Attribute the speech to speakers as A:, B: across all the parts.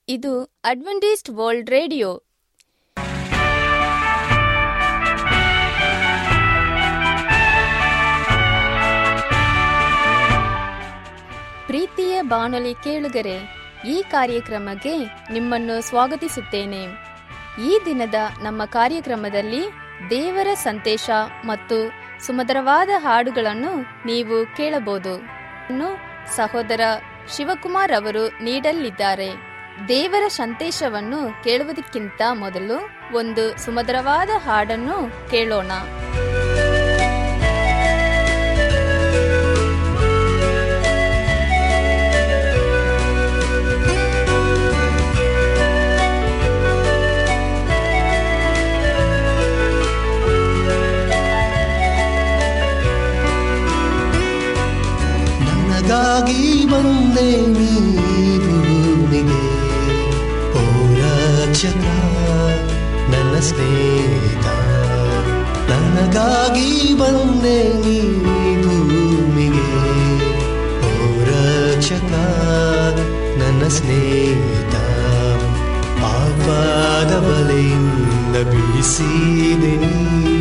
A: ಇದು Adventist World radio ಪ್ರೀತಿಯ ಬಾನುಲಿ ಕೇಳುಗರೆ ಈ ಕಾರ್ಯಕ್ರಮಕ್ಕೆ ನಿಮ್ಮನ್ನು ಸ್ವಾಗತಿಸುತ್ತೇನೆ ಈ ದಿನದ ನಮ್ಮ ಕಾರ್ಯಕ್ರಮದಲ್ಲಿ ದೇವರ ಸಂದೇಶ ಮತ್ತು ಸುಮಧುರವಾದ ಹಾಡುಗಳನ್ನು ನೀವು ಕೇಳಬಹುದು ಇನ್ನು ಸಹೋದರ ಶಿವಕುಮಾರ್ ಅವರು ನೀಡಲಿದ್ದಾರೆ ದೇವರ ಸಂದೇಶವನ್ನು ಕೇಳುವುದಕ್ಕಿಂತ ಮೊದಲು ಒಂದು ಸುಮಧುರವಾದ ಹಾಡನ್ನು ಕೇಳೋಣ
B: ನನಗಾಗಿ ಬಂದೆ ನೀ ಭೂಮಿಗೆ ಓ ರಕ್ಷಕ ನನ್ನ ಸ್ನೇಹಿತ ನನಗಾಗಿ ಬಂದೆ ನೀ ಭೂಮಿಗೆ ಓ ರಕ್ಷಕ ನನ್ನ ಸ್ನೇಹಿತ ಪಾಪದ ಬಲೆಯಿಂದ ಬಿಡಿಸಿದೆ ನೀ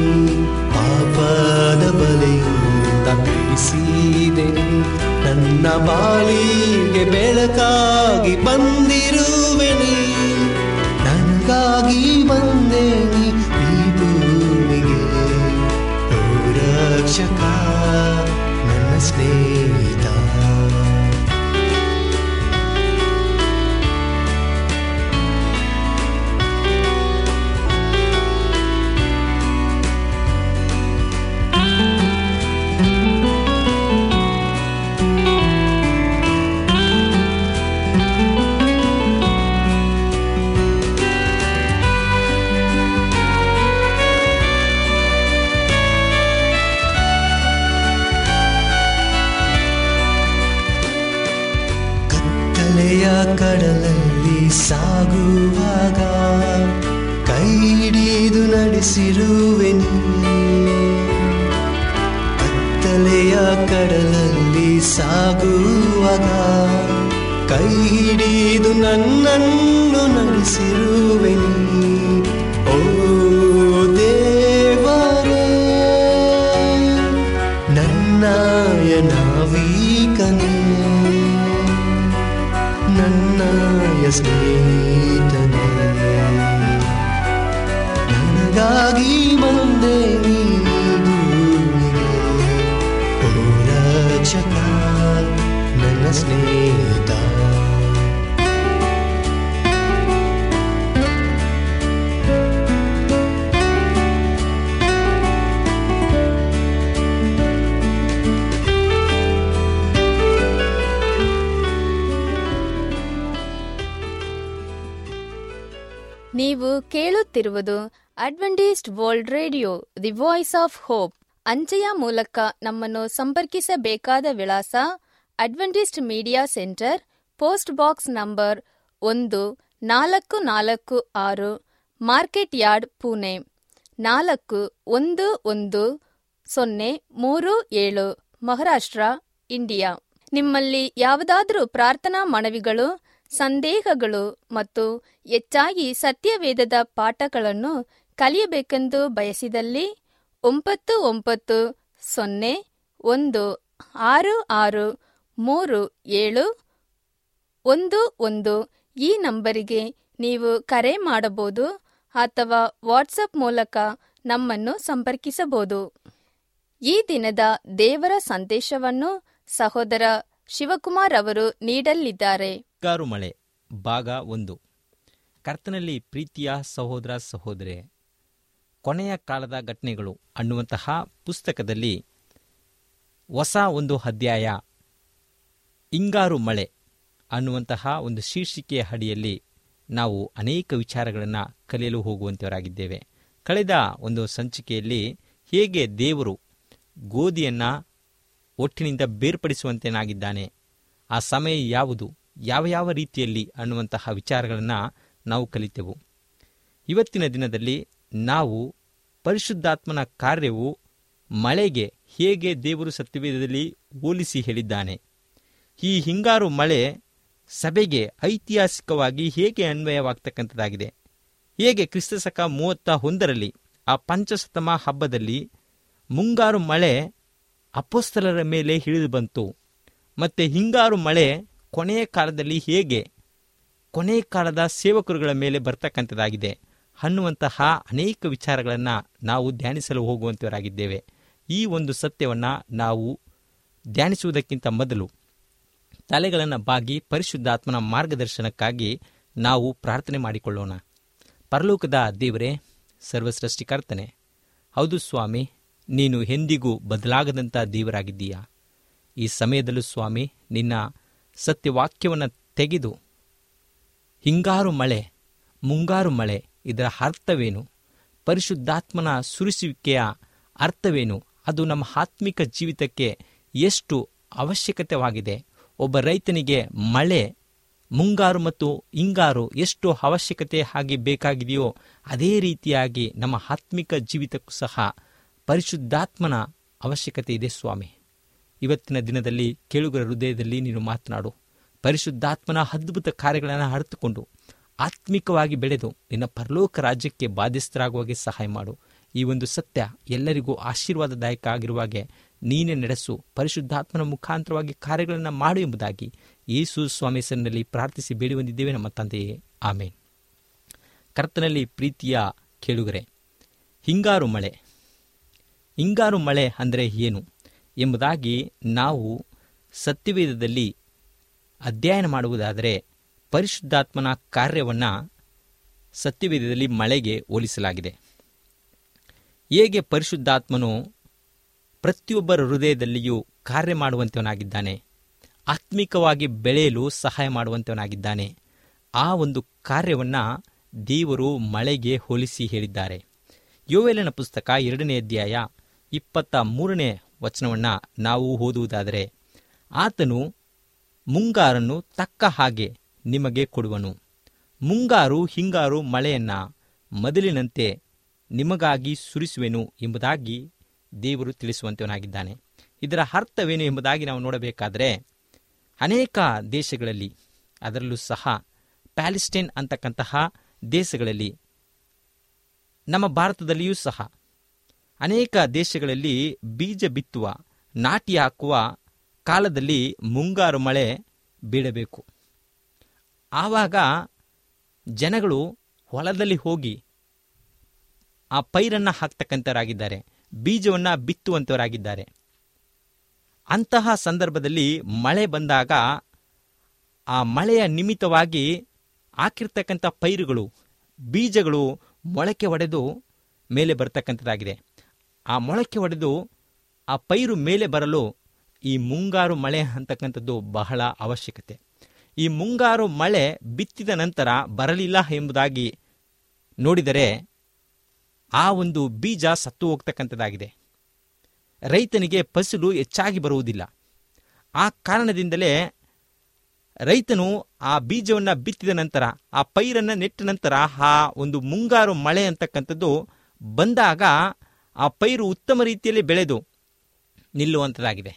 B: ಪಾಪದ ಬಲೆಯಿಂದ ಬಿಡಿಸಿದೆ ನೀ. ನನ್ನ ಬಾಳಿಗೆ ಬೆಳಕಾಗಿ ಬಂದಿರುವೆ ನೀ ನನಗಾಗಿ ಬಂದೆ ನೀ ಈ ಭೂಮಿಗೆ ಓ ರಕ್ಷಕ ನನ್ನ ಸ್ನೇಹಿತ ಕತ್ತಲೆಯ ಕಡಲಲ್ಲಿ ಸಾಗುವಾಗ ಕೈ ಹಿಡಿದು ನಡೆಸಿರುವೆ ನೀ ಕತ್ತಲೆಯ ಕಡಲಲ್ಲಿ ಸಾಗುವಾಗ ಕೈ ಹಿಡಿದು ನನ್ನನ್ನು ನಡೆಸಿರುವೆ ನೀ ಓ ದೇವರೇ ನನ್ನಯ ನಾವೀಕನೇ ನನ್ನಯ ಸ್ನೇಹಿತನೇ ನನಗಾಗಿ ಬಂದೆ ನೀ ಭೂಮಿಗೆ ಓ ರಕ್ಷಕ ನನ್ನ ಸ್ನೇಹಿತ
A: ನೀವು ಕೇಳುತ್ತಿರುವುದು Adventist World Radio the Voice of Hope ಅಂಚೆಯ ಮೂಲಕ ನಮ್ಮನ್ನು ಸಂಪರ್ಕಿಸಬೇಕಾದ ವಿಳಾಸ Adventist media centre post box number ಒಂದು ನಾಲ್ಕು ನಾಲ್ಕು ಆರು ಮಾರ್ಕೆಟ್ ಯಾರ್ಡ್ ಪುಣೆ ನಾಲ್ಕು ಒಂದು ಒಂದು ಸೊನ್ನೆ ಮೂರು ಏಳು ಮಹಾರಾಷ್ಟ್ರ ಇಂಡಿಯಾ ನಿಮ್ಮಲ್ಲಿ ಯಾವುದಾದರೂ ಪ್ರಾರ್ಥನಾ ಮನವಿಗಳು ಸಂದೇಹಗಳು ಮತ್ತು ಹೆಚ್ಚಾಗಿ ಸತ್ಯವೇದದ ಪಾಠಗಳನ್ನು ಕಲಿಯಬೇಕೆಂದು ಬಯಸಿದಲ್ಲಿ ಒಂಬತ್ತು ಒಂಬತ್ತು ಸೊನ್ನೆ ಒಂದು ಆರು ಆರು ಮೂರು ಏಳು ಒಂದು ಒಂದು ಈ ನಂಬರಿಗೆ ನೀವು ಕರೆ ಮಾಡಬಹುದು ಅಥವಾ ವಾಟ್ಸಪ್ ಮೂಲಕ ನಮ್ಮನ್ನು ಸಂಪರ್ಕಿಸಬಹುದು ಈ ದಿನದ ದೇವರ ಸಂದೇಶವನ್ನು ಸಹೋದರ ಶಿವಕುಮಾರ್ ಅವರು ನೀಡಲಿದ್ದಾರೆ
C: ಹಿಂಗಾರು ಮಳೆ ಭಾಗ ಒಂದು ಕರ್ತನಲ್ಲಿ ಪ್ರೀತಿಯ ಸಹೋದರ ಸಹೋದರೆ ಕೊನೆಯ ಕಾಲದ ಘಟನೆಗಳು ಅನ್ನುವಂತಹ ಪುಸ್ತಕದಲ್ಲಿ ಹೊಸ ಒಂದು ಅಧ್ಯಾಯ ಹಿಂಗಾರು ಮಳೆ ಅನ್ನುವಂತಹ ಒಂದು ಶೀರ್ಷಿಕೆಯ ಅಡಿಯಲ್ಲಿ ನಾವು ಅನೇಕ ವಿಚಾರಗಳನ್ನು ಕಲಿಯಲು ಹೋಗುವಂತವರಾಗಿದ್ದೇವೆ ಕಳೆದ ಒಂದು ಸಂಚಿಕೆಯಲ್ಲಿ ಹೇಗೆ ದೇವರು ಗೋಧಿಯನ್ನು ಒಟ್ಟಿನಿಂದ ಬೇರ್ಪಡಿಸುವಂತೆನಾಗಿದ್ದಾನೆ ಆ ಸಮಯ ಯಾವುದು ಯಾವ ಯಾವ ರೀತಿಯಲ್ಲಿ ಅನ್ನುವಂತಹ ವಿಚಾರಗಳನ್ನು ನಾವು ಕಲಿತೆವು ಇವತ್ತಿನ ದಿನದಲ್ಲಿ ನಾವು ಪರಿಶುದ್ಧಾತ್ಮನ ಕಾರ್ಯವು ಮಳೆಗೆ ಹೇಗೆ ದೇವರು ಸತ್ಯವೇದದಲ್ಲಿ ಹೋಲಿಸಿ ಹೇಳಿದ್ದಾನೆ ಈ ಹಿಂಗಾರು ಮಳೆ ಸಭೆಗೆ ಐತಿಹಾಸಿಕವಾಗಿ ಹೇಗೆ ಅನ್ವಯವಾಗ್ತಕ್ಕಂಥದ್ದಾಗಿದೆ ಹೇಗೆ ಕ್ರಿಸ್ತಶಕ ಮೂವತ್ತ ಒಂದರಲ್ಲಿ ಆ ಪಂಚಶತಮ ಹಬ್ಬದಲ್ಲಿ ಮುಂಗಾರು ಮಳೆ ಅಪೋಸ್ತಲರ ಮೇಲೆ ಹಿಡಿದು ಬಂತು ಮತ್ತು ಹಿಂಗಾರು ಮಳೆ ಕೊನೆಯ ಕಾಲದಲ್ಲಿ ಹೇಗೆ ಕೊನೆಯ ಕಾಲದ ಸೇವಕರುಗಳ ಮೇಲೆ ಬರ್ತಕ್ಕಂಥದ್ದಾಗಿದೆ ಅನ್ನುವಂತಹ ಅನೇಕ ವಿಚಾರಗಳನ್ನು ನಾವು ಧ್ಯಾನಿಸಲು ಹೋಗುವಂತವರಾಗಿದ್ದೇವೆ ಈ ಒಂದು ಸತ್ಯವನ್ನು ನಾವು ಧ್ಯಾನಿಸುವುದಕ್ಕಿಂತ ಮೊದಲು ತಲೆಗಳನ್ನು ಬಾಗಿ ಪರಿಶುದ್ಧಾತ್ಮನ ಮಾರ್ಗದರ್ಶನಕ್ಕಾಗಿ ನಾವು ಪ್ರಾರ್ಥನೆ ಮಾಡಿಕೊಳ್ಳೋಣ ಪರಲೋಕದ ದೇವರೇ ಸರ್ವಸೃಷ್ಟಿಕರ್ತನೆ ಹೌದು ಸ್ವಾಮಿ ನೀನು ಎಂದಿಗೂ ಬದಲಾಗದಂಥ ದೇವರಾಗಿದ್ದೀಯಾ ಈ ಸಮಯದಲ್ಲೂ ಸ್ವಾಮಿ ನಿನ್ನ ಸತ್ಯವಾಕ್ಯವನ್ನು ತೆಗೆದು ಹಿಂಗಾರು ಮಳೆ ಮುಂಗಾರು ಮಳೆ ಇದರ ಅರ್ಥವೇನು ಪರಿಶುದ್ಧಾತ್ಮನ ಸುರಿಸುವಿಕೆಯ ಅರ್ಥವೇನು ಅದು ನಮ್ಮ ಆತ್ಮಿಕ ಜೀವಿತಕ್ಕೆ ಎಷ್ಟು ಅವಶ್ಯಕತೆವಾಗಿದೆ ಒಬ್ಬ ರೈತನಿಗೆ ಮಳೆ ಮುಂಗಾರು ಮತ್ತು ಹಿಂಗಾರು ಎಷ್ಟು ಅವಶ್ಯಕತೆ ಹಾಗೆ ಬೇಕಾಗಿದೆಯೋ ಅದೇ ರೀತಿಯಾಗಿ ನಮ್ಮ ಆತ್ಮಿಕ ಜೀವಿತಕ್ಕೂ ಸಹ ಪರಿಶುದ್ಧಾತ್ಮನ ಅವಶ್ಯಕತೆ ಇದೆ ಸ್ವಾಮಿ ಇವತ್ತಿನ ದಿನದಲ್ಲಿ ಕೇಳುಗರ ಹೃದಯದಲ್ಲಿ ನೀನು ಮಾತನಾಡು ಪರಿಶುದ್ಧಾತ್ಮನ ಅದ್ಭುತ ಕಾರ್ಯಗಳನ್ನು ಅರಿತುಕೊಂಡು ಆತ್ಮಿಕವಾಗಿ ಬೆಳೆದು ನಿನ್ನ ಪರಲೋಕ ರಾಜ್ಯಕ್ಕೆ ಬಾಧ್ಯಸ್ಥರಾಗುವಾಗೆ ಸಹಾಯ ಮಾಡು ಈ ಒಂದು ಸತ್ಯ ಎಲ್ಲರಿಗೂ ಆಶೀರ್ವಾದದಾಯಕ ಆಗಿರುವಾಗೆ ನೀನೇ ನಡೆಸು ಪರಿಶುದ್ಧಾತ್ಮನ ಮುಖಾಂತರವಾಗಿ ಕಾರ್ಯಗಳನ್ನು ಮಾಡು ಎಂಬುದಾಗಿ ಯೇಸು ಸ್ವಾಮಿ ಹೆಸರಿನಲ್ಲಿ ಪ್ರಾರ್ಥಿಸಿ ಬೇಡಿ ಬಂದಿದ್ದೇವೆ ನಮ್ಮ ತಂದೆಯೇ ಆಮೇನ್ ಕರ್ತನಲ್ಲಿ ಪ್ರೀತಿಯ ಕೇಳುಗರೆ ಹಿಂಗಾರು ಮಳೆ ಹಿಂಗಾರು ಮಳೆ ಅಂದರೆ ಏನು ಎಂಬುದಾಗಿ ನಾವು ಸತ್ಯವೇದದಲ್ಲಿ ಅಧ್ಯಯನ ಮಾಡುವುದಾದರೆ ಪರಿಶುದ್ಧಾತ್ಮನ ಕಾರ್ಯವನ್ನು ಸತ್ಯವೇದದಲ್ಲಿ ಮಳೆಗೆ ಹೋಲಿಸಲಾಗಿದೆ ಹೇಗೆ ಪರಿಶುದ್ಧಾತ್ಮನು ಪ್ರತಿಯೊಬ್ಬರ ಹೃದಯದಲ್ಲಿಯೂ ಕಾರ್ಯ ಮಾಡುವಂತವನಾಗಿದ್ದಾನೆ ಆತ್ಮಿಕವಾಗಿ ಬೆಳೆಯಲು ಸಹಾಯ ಮಾಡುವಂತವನಾಗಿದ್ದಾನೆ ಆ ಒಂದು ಕಾರ್ಯವನ್ನು ದೇವರು ಮಳೆಗೆ ಹೋಲಿಸಿ ಹೇಳಿದ್ದಾರೆ ಯೋವೇಲನ ಪುಸ್ತಕ ಎರಡನೇ ಅಧ್ಯಾಯ ಇಪ್ಪತ್ತ ಮೂರನೇ ವಚನವನ್ನು ನಾವು ಓದುವುದಾದರೆ ಆತನು ಮುಂಗಾರನ್ನು ತಕ್ಕ ಹಾಗೆ ನಿಮಗೆ ಕೊಡುವನು ಮುಂಗಾರು ಹಿಂಗಾರು ಮಳೆಯನ್ನ ಮೊದಲಿನಂತೆ ನಿಮಗಾಗಿ ಸುರಿಸುವೆನು ಎಂಬುದಾಗಿ ದೇವರು ತಿಳಿಸುವಂತವನಾಗಿದ್ದಾನೆ ಇದರ ಅರ್ಥವೇನು ಎಂಬುದಾಗಿ ನಾವು ನೋಡಬೇಕಾದರೆ ಅನೇಕ ದೇಶಗಳಲ್ಲಿ ಅದರಲ್ಲೂ ಸಹ ಪ್ಯಾಲಿಸ್ಟೈನ್ ಅಂತಕ್ಕಂತಹ ದೇಶಗಳಲ್ಲಿ ನಮ್ಮ ಭಾರತದಲ್ಲಿಯೂ ಸಹ ಅನೇಕ ದೇಶಗಳಲ್ಲಿ ಬೀಜ ಬಿತ್ತುವ ನಾಟಿ ಹಾಕುವ ಕಾಲದಲ್ಲಿ ಮುಂಗಾರು ಮಳೆ ಬೀಳಬೇಕು ಆವಾಗ ಜನಗಳು ಹೊಲದಲ್ಲಿ ಹೋಗಿ ಆ ಪೈರನ್ನು ಹಾಕ್ತಕ್ಕಂಥವರಾಗಿದ್ದಾರೆ ಬೀಜವನ್ನು ಬಿತ್ತುವಂಥವರಾಗಿದ್ದಾರೆ ಅಂತಹ ಸಂದರ್ಭದಲ್ಲಿ ಮಳೆ ಬಂದಾಗ ಆ ಮಳೆಯ ನಿಮಿತ್ತವಾಗಿ ಹಾಕಿರ್ತಕ್ಕಂಥ ಪೈರುಗಳು ಬೀಜಗಳು ಮೊಳಕೆ ಒಡೆದು ಮೇಲೆ ಬರ್ತಕ್ಕಂಥದ್ದಾಗಿದೆ ಆ ಮೊಳಕೆ ಒಡೆದು ಆ ಪೈರು ಮೇಲೆ ಬರಲು ಈ ಮುಂಗಾರು ಮಳೆ ಅಂತಕ್ಕಂಥದ್ದು ಬಹಳ ಅವಶ್ಯಕತೆ ಈ ಮುಂಗಾರು ಮಳೆ ಬಿತ್ತಿದ ನಂತರ ಬರಲಿಲ್ಲ ಎಂಬುದಾಗಿ ನೋಡಿದರೆ ಆ ಒಂದು ಬೀಜ ಸತ್ತು ಹೋಗ್ತಕ್ಕಂಥದ್ದಾಗಿದೆ ರೈತನಿಗೆ ಫಸಲು ಹೆಚ್ಚಾಗಿ ಬರುವುದಿಲ್ಲ ಆ ಕಾರಣದಿಂದಲೇ ರೈತನು ಆ ಬೀಜವನ್ನು ಬಿತ್ತಿದ ನಂತರ ಆ ಪೈರನ್ನು ನೆಟ್ಟ ನಂತರ ಆ ಒಂದು ಮುಂಗಾರು ಮಳೆ ಅಂತಕ್ಕಂಥದ್ದು ಬಂದಾಗ ಆ ಪೈರು ಉತ್ತಮ ರೀತಿಯಲ್ಲಿ ಬೆಳೆದು ನಿಲ್ಲುವಂಥದ್ದಾಗಿದೆ